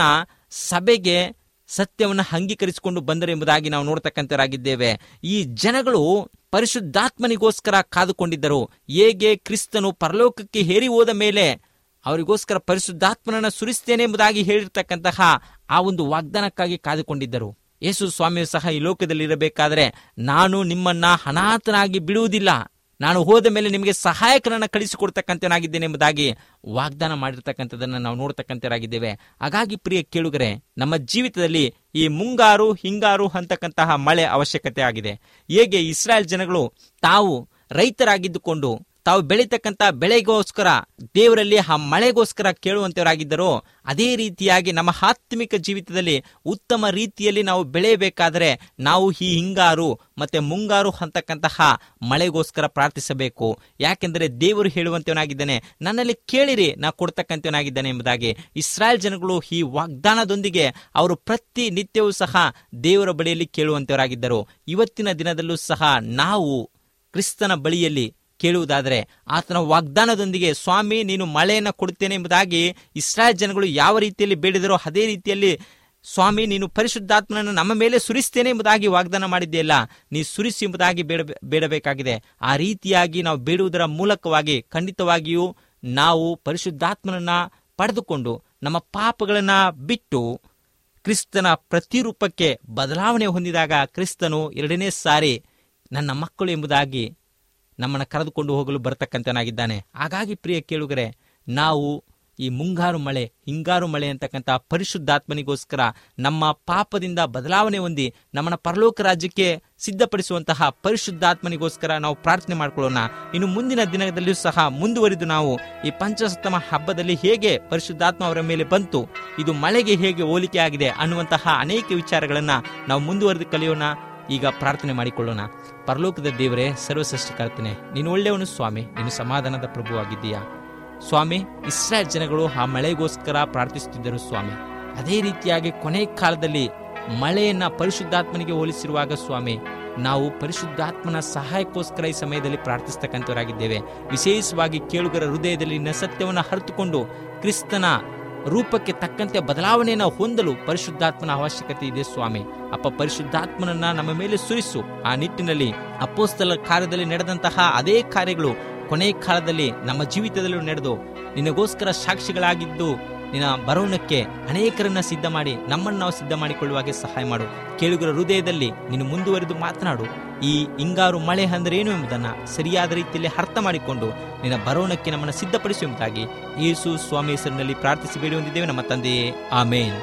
C: ಸಭೆಗೆ ಸತ್ಯವನ್ನು ಅಂಗೀಕರಿಸಿಕೊಂಡು ಬಂದರು ಎಂಬುದಾಗಿ ನಾವು ನೋಡ್ತಕ್ಕಂಥವರಾಗಿದ್ದೇವೆ ಈ ಜನಗಳು ಪರಿಶುದ್ಧಾತ್ಮನಿಗೋಸ್ಕರ ಕಾದುಕೊಂಡಿದ್ದರು ಹೇಗೆ ಕ್ರಿಸ್ತನು ಪರಲೋಕಕ್ಕೆ ಹೇರಿ ಹೋದ ಮೇಲೆ ಅವರಿಗೋಸ್ಕರ ಪರಿಶುದ್ಧಾತ್ಮನನ್ನ ಸುರಿಸ್ತೇನೆ ಎಂಬುದಾಗಿ ಹೇಳಿರ್ತಕ್ಕಂತಹ ಆ ಒಂದು ವಾಗ್ದಾನಕ್ಕಾಗಿ ಕಾದುಕೊಂಡಿದ್ದರು ಯೇಸು ಸ್ವಾಮಿಯು ಸಹ ಈ ಲೋಕದಲ್ಲಿ ಇರಬೇಕಾದರೆ ನಾನು ನಿಮ್ಮನ್ನ ಅನಾಥನಾಗಿ ಬಿಡುವುದಿಲ್ಲ ನಾನು ಹೋದ ಮೇಲೆ ನಿಮಗೆ ಸಹಾಯಕರನ್ನ ಕಳಿಸಿಕೊಡ್ತಕ್ಕಂಥನಾಗಿದ್ದೇನೆ ಎಂಬುದಾಗಿ ವಾಗ್ದಾನ ಮಾಡಿರ್ತಕ್ಕಂಥದ್ದನ್ನು ನಾವು ನೋಡ್ತಕ್ಕಂಥರಾಗಿದ್ದೇವೆ ಹಾಗಾಗಿ ಪ್ರಿಯ ಕೇಳುಗರೆ ನಮ್ಮ ಜೀವಿತದಲ್ಲಿ ಈ ಮುಂಗಾರು ಹಿಂಗಾರು ಅಂತಕ್ಕಂತಹ ಮಳೆ ಅವಶ್ಯಕತೆ ಆಗಿದೆ ಹೇಗೆ ಇಸ್ರಾಯೇಲ್ ಜನಗಳು ತಾವು ರೈತರಾಗಿದ್ದುಕೊಂಡು ತಾವು ಬೆಳೀತಕ್ಕಂಥ ಬೆಳೆಗೋಸ್ಕರ ದೇವರಲ್ಲಿ ಆ ಮಳೆಗೋಸ್ಕರ ಕೇಳುವಂತವರಾಗಿದ್ದರೋ ಅದೇ ರೀತಿಯಾಗಿ ನಮ್ಮ ಆತ್ಮಿಕ ಜೀವಿತದಲ್ಲಿ ಉತ್ತಮ ರೀತಿಯಲ್ಲಿ ನಾವು ಬೆಳೆಯಬೇಕಾದರೆ ನಾವು ಈ ಹಿಂಗಾರು ಮತ್ತೆ ಮುಂಗಾರು ಅಂತಕ್ಕಂತಹ ಮಳೆಗೋಸ್ಕರ ಪ್ರಾರ್ಥಿಸಬೇಕು ಯಾಕೆಂದರೆ ದೇವರು ಹೇಳುವಂತವನಾಗಿದ್ದಾನೆ ನನ್ನಲ್ಲಿ ಕೇಳಿರಿ ನಾ ಕೊಡ್ತಕ್ಕಂಥವನಾಗಿದ್ದಾನೆ ಎಂಬುದಾಗಿ ಇಸ್ರಾಯೇಲ್ ಜನಗಳು ಈ ವಾಗ್ದಾನದೊಂದಿಗೆ ಅವರು ಪ್ರತಿ ನಿತ್ಯವೂ ಸಹ ದೇವರ ಬಳಿಯಲ್ಲಿ ಕೇಳುವಂತವರಾಗಿದ್ದರು ಇವತ್ತಿನ ದಿನದಲ್ಲೂ ಸಹ ನಾವು ಕ್ರಿಸ್ತನ ಬಳಿಯಲ್ಲಿ ಕೇಳುವುದಾದರೆ ಆತನ ವಾಗ್ದಾನದೊಂದಿಗೆ ಸ್ವಾಮಿ ನೀನು ಮಳೆಯನ್ನು ಕೊಡುತ್ತೇನೆ ಎಂಬುದಾಗಿ ಇಸ್ರಾಯೇಲ್ ಜನಗಳು ಯಾವ ರೀತಿಯಲ್ಲಿ ಬೇಡಿದರೋ ಅದೇ ರೀತಿಯಲ್ಲಿ ಸ್ವಾಮಿ ನೀನು ಪರಿಶುದ್ಧಾತ್ಮನನ್ನು ನಮ್ಮ ಮೇಲೆ ಸುರಿಸ್ತೇನೆ ಎಂಬುದಾಗಿ ವಾಗ್ದಾನ ಮಾಡಿದ್ದೆಯಲ್ಲ ನೀ ಸುರಿಸಿ ಎಂಬುದಾಗಿ ಬೇಡ ಬೇಡಬೇಕಾಗಿದೆ ಆ ರೀತಿಯಾಗಿ ನಾವು ಬೇಡುವುದರ ಮೂಲಕವಾಗಿ ಖಂಡಿತವಾಗಿಯೂ ನಾವು ಪರಿಶುದ್ಧಾತ್ಮನನ್ನ ಪಡೆದುಕೊಂಡು ನಮ್ಮ ಪಾಪಗಳನ್ನ ಬಿಟ್ಟು ಕ್ರಿಸ್ತನ ಪ್ರತಿರೂಪಕ್ಕೆ ಬದಲಾವಣೆ ಹೊಂದಿದಾಗ ಕ್ರಿಸ್ತನು ಎರಡನೇ ಸಾರಿ ನನ್ನ ಮಕ್ಕಳು ಎಂಬುದಾಗಿ ನಮ್ಮನ್ನು ಕರೆದುಕೊಂಡು ಹೋಗಲು ಬರತಕ್ಕಂತನಾಗಿದ್ದಾನೆ ಹಾಗಾಗಿ ಪ್ರಿಯ ಕೇಳುಗರೆ ನಾವು ಈ ಮುಂಗಾರು ಮಳೆ ಹಿಂಗಾರು ಮಳೆ ಅಂತಕ್ಕಂಥ ಪರಿಶುದ್ಧಾತ್ಮನಿಗೋಸ್ಕರ ನಮ್ಮ ಪಾಪದಿಂದ ಬದಲಾವಣೆ ಹೊಂದಿ ನಮ್ಮನ್ನ ಪರಲೋಕ ರಾಜ್ಯಕ್ಕೆ ಸಿದ್ಧಪಡಿಸುವಂತಹ ಪರಿಶುದ್ಧಾತ್ಮನಿಗೋಸ್ಕರ ನಾವು ಪ್ರಾರ್ಥನೆ ಮಾಡ್ಕೊಳ್ಳೋಣ ಇನ್ನು ಮುಂದಿನ ದಿನದಲ್ಲಿಯೂ ಸಹ ಮುಂದುವರಿದು ನಾವು ಈ ಪಂಚಸಪ್ತಮ ಹಬ್ಬದಲ್ಲಿ ಹೇಗೆ ಪರಿಶುದ್ಧಾತ್ಮ ಅವರ ಮೇಲೆ ಬಂತು ಇದು ಮಳೆಗೆ ಹೇಗೆ ಹೋಲಿಕೆ ಆಗಿದೆ ಅನ್ನುವಂತಹ ಅನೇಕ ವಿಚಾರಗಳನ್ನ ನಾವು ಮುಂದುವರೆದು ಕಲಿಯೋಣ ಈಗ ಪ್ರಾರ್ಥನೆ ಮಾಡಿಕೊಳ್ಳೋಣ ಪರಲೋಕದ ದೇವರೇ ಸರ್ವಸೃಷ್ಟಿಕರ್ತನೆ ನೀನು ಒಳ್ಳೆಯವನು ಸ್ವಾಮಿ ನೀನು ಸಮಾಧಾನದ ಪ್ರಭುವಾಗಿದ್ದೀಯಾ ಸ್ವಾಮಿ ಇಸ್ರಾಯೇಲ್ ಜನಗಳು ಆ ಮಳೆಗೋಸ್ಕರ ಪ್ರಾರ್ಥಿಸುತ್ತಿದ್ದರು ಸ್ವಾಮಿ ಅದೇ ರೀತಿಯಾಗಿ ಕೊನೆ ಕಾಲದಲ್ಲಿ ಮಳೆಯನ್ನ ಪರಿಶುದ್ಧಾತ್ಮನಿಗೆ ಹೋಲಿಸಿರುವಾಗ ಸ್ವಾಮಿ ನಾವು ಪರಿಶುದ್ಧಾತ್ಮನ ಸಹಾಯಕ್ಕೋಸ್ಕರ ಈ ಸಮಯದಲ್ಲಿ ಪ್ರಾರ್ಥಿಸ್ತಕ್ಕಂಥವರಾಗಿದ್ದೇವೆ ವಿಶೇಷವಾಗಿ ಕೇಳುಗರ ಹೃದಯದಲ್ಲಿ ನಿನ್ನ ಸತ್ಯವನ್ನು ಹರಿತುಕೊಂಡು ಕ್ರಿಸ್ತನ ರೂಪಕ್ಕೆ ತಕ್ಕಂತೆ ಬದಲಾವಣೆಯನ್ನು ಹೊಂದಲು ಪರಿಶುದ್ಧಾತ್ಮನ ಅವಶ್ಯಕತೆ ಇದೆ ಸ್ವಾಮಿ ಅಪ್ಪ ಪರಿಶುದ್ಧಾತ್ಮನನ್ನ ನಮ್ಮ ಮೇಲೆ ಸುರಿಸು ಆ ನಿಟ್ಟಿನಲ್ಲಿ ಅಪ್ಪೋಸ್ತಲ ಕಾರ್ಯದಲ್ಲಿ ನಡೆದಂತಹ ಅದೇ ಕಾರ್ಯಗಳು ಕೊನೆ ಕಾಲದಲ್ಲಿ ನಮ್ಮ ಜೀವಿತದಲ್ಲೂ ನಡೆದು ನಿನಗೋಸ್ಕರ ಸಾಕ್ಷಿಗಳಾಗಿದ್ದು ನಿನ್ನ ಬರೋಣಕ್ಕೆ ಅನೇಕರನ್ನ ಸಿದ್ಧ ಮಾಡಿ ನಮ್ಮನ್ನು ನಾವು ಸಿದ್ಧ ಮಾಡಿಕೊಳ್ಳುವಾಗೆ ಸಹಾಯ ಮಾಡು ಕೇಳುಗರ ಹೃದಯದಲ್ಲಿ ನೀನು ಮುಂದುವರೆದು ಮಾತನಾಡು ಈ ಹಿಂಗಾರು ಮಳೆ ಅಂದ್ರೆ ಏನು ಎಂಬುದನ್ನ ಸರಿಯಾದ ರೀತಿಯಲ್ಲಿ ಅರ್ಥ ಮಾಡಿಕೊಂಡು ನಿನ್ನ ಬರೋಣಕ್ಕೆ ನಮ್ಮನ್ನು ಸಿದ್ಧಪಡಿಸು ಎಂಬುದಾಗಿ ಯೇಸು ಸ್ವಾಮಿ ಹೆಸರಿನಲ್ಲಿ ಪ್ರಾರ್ಥಿಸಿ ಬೇಡಿ ಹೊಂದಿದ್ದೇವೆ ನಮ್ಮ ತಂದೆಯೇ ಆಮೇನ್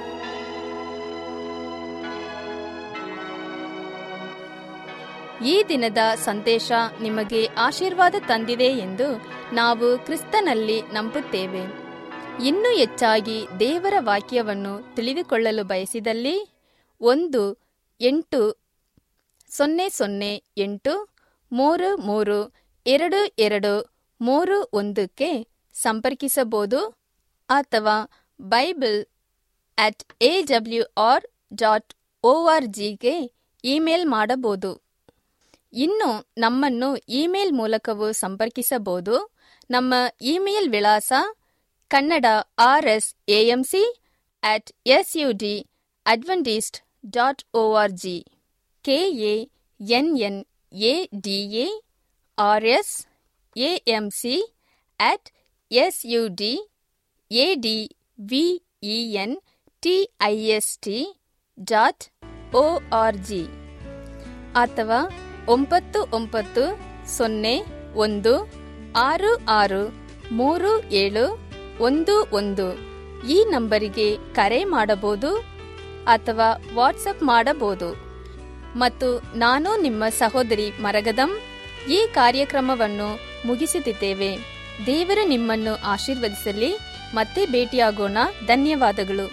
A: ಈ ದಿನದ ಸಂದೇಶ ನಿಮಗೆ ಆಶೀರ್ವಾದ ತಂದಿದೆ ಎಂದು ನಾವು ಕ್ರಿಸ್ತನಲ್ಲಿ ನಂಬುತ್ತೇವೆ ಇನ್ನೂ ಹೆಚ್ಚಾಗಿ ದೇವರ ವಾಕ್ಯವನ್ನು ತಿಳಿದುಕೊಳ್ಳಲು ಬಯಸಿದಲ್ಲಿ ಒಂದು ಎಂಟು ಸೊನ್ನೆ ಸೊನ್ನೆ ಎಂಟು ಮೂರು ಮೂರು ಎರಡು ಎರಡು ಮೂರು ಒಂದಕ್ಕೆ ಸಂಪರ್ಕಿಸಬಹುದು ಅಥವಾ Bible at A W R dot O R ಜಿಗೆ ಇಮೇಲ್ ಮಾಡಬಹುದು ಇನ್ನು ನಮ್ಮನ್ನು ಇಮೇಲ್ ಮೂಲಕವೂ ಸಂಪರ್ಕಿಸಬಹುದು ನಮ್ಮ ಇಮೇಲ್ ವಿಳಾಸ Kannada R S AMC at S U D Adventist dot O R G K A N N A D A R S AMC at S U D A D V E N T I S T dot O R G ಅಥವಾ ಒಂಬತ್ತು ಒಂಬತ್ತು ಸೊನ್ನೆ ಒಂದು ಆರು ಆರು ಮೂರು ಏಳು ಒಂದು ಒಂದು ಈ ನಂಬರಿಗೆ ಕರೆ ಮಾಡಬಹುದು ಅಥವಾ ವಾಟ್ಸಪ್ ಮಾಡಬಹುದು ಮತ್ತು ನಾನು ನಿಮ್ಮ ಸಹೋದರಿ ಮರಗದಂ ಈ ಕಾರ್ಯಕ್ರಮವನ್ನು ಮುಗಿಸುತ್ತಿದ್ದೇವೆ ದೇವರು ನಿಮ್ಮನ್ನು ಆಶೀರ್ವದಿಸಲಿ ಮತ್ತೆ ಭೇಟಿಯಾಗೋಣ ಧನ್ಯವಾದಗಳು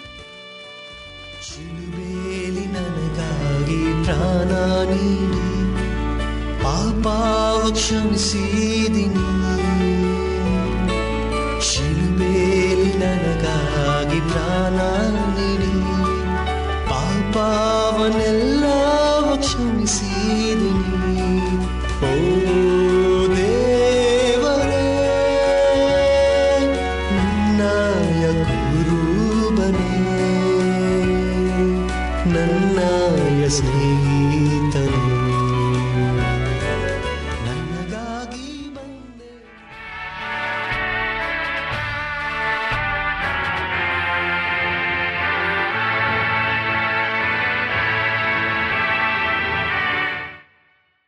B: ಶಿಲುಬೇಲಿ ನನಗಾಗಿ ಪ್ರಾಣ ನೀಡಿ ಪಾಪಾವ ಕ್ಷಮಿಸಿದಿನಿ ಶಿಲುಬೇಲಿ ನನಗಾಗಿ ಪ್ರಾಣ ನೀಡಿ ಪಾಪವನೆಲ್ಲ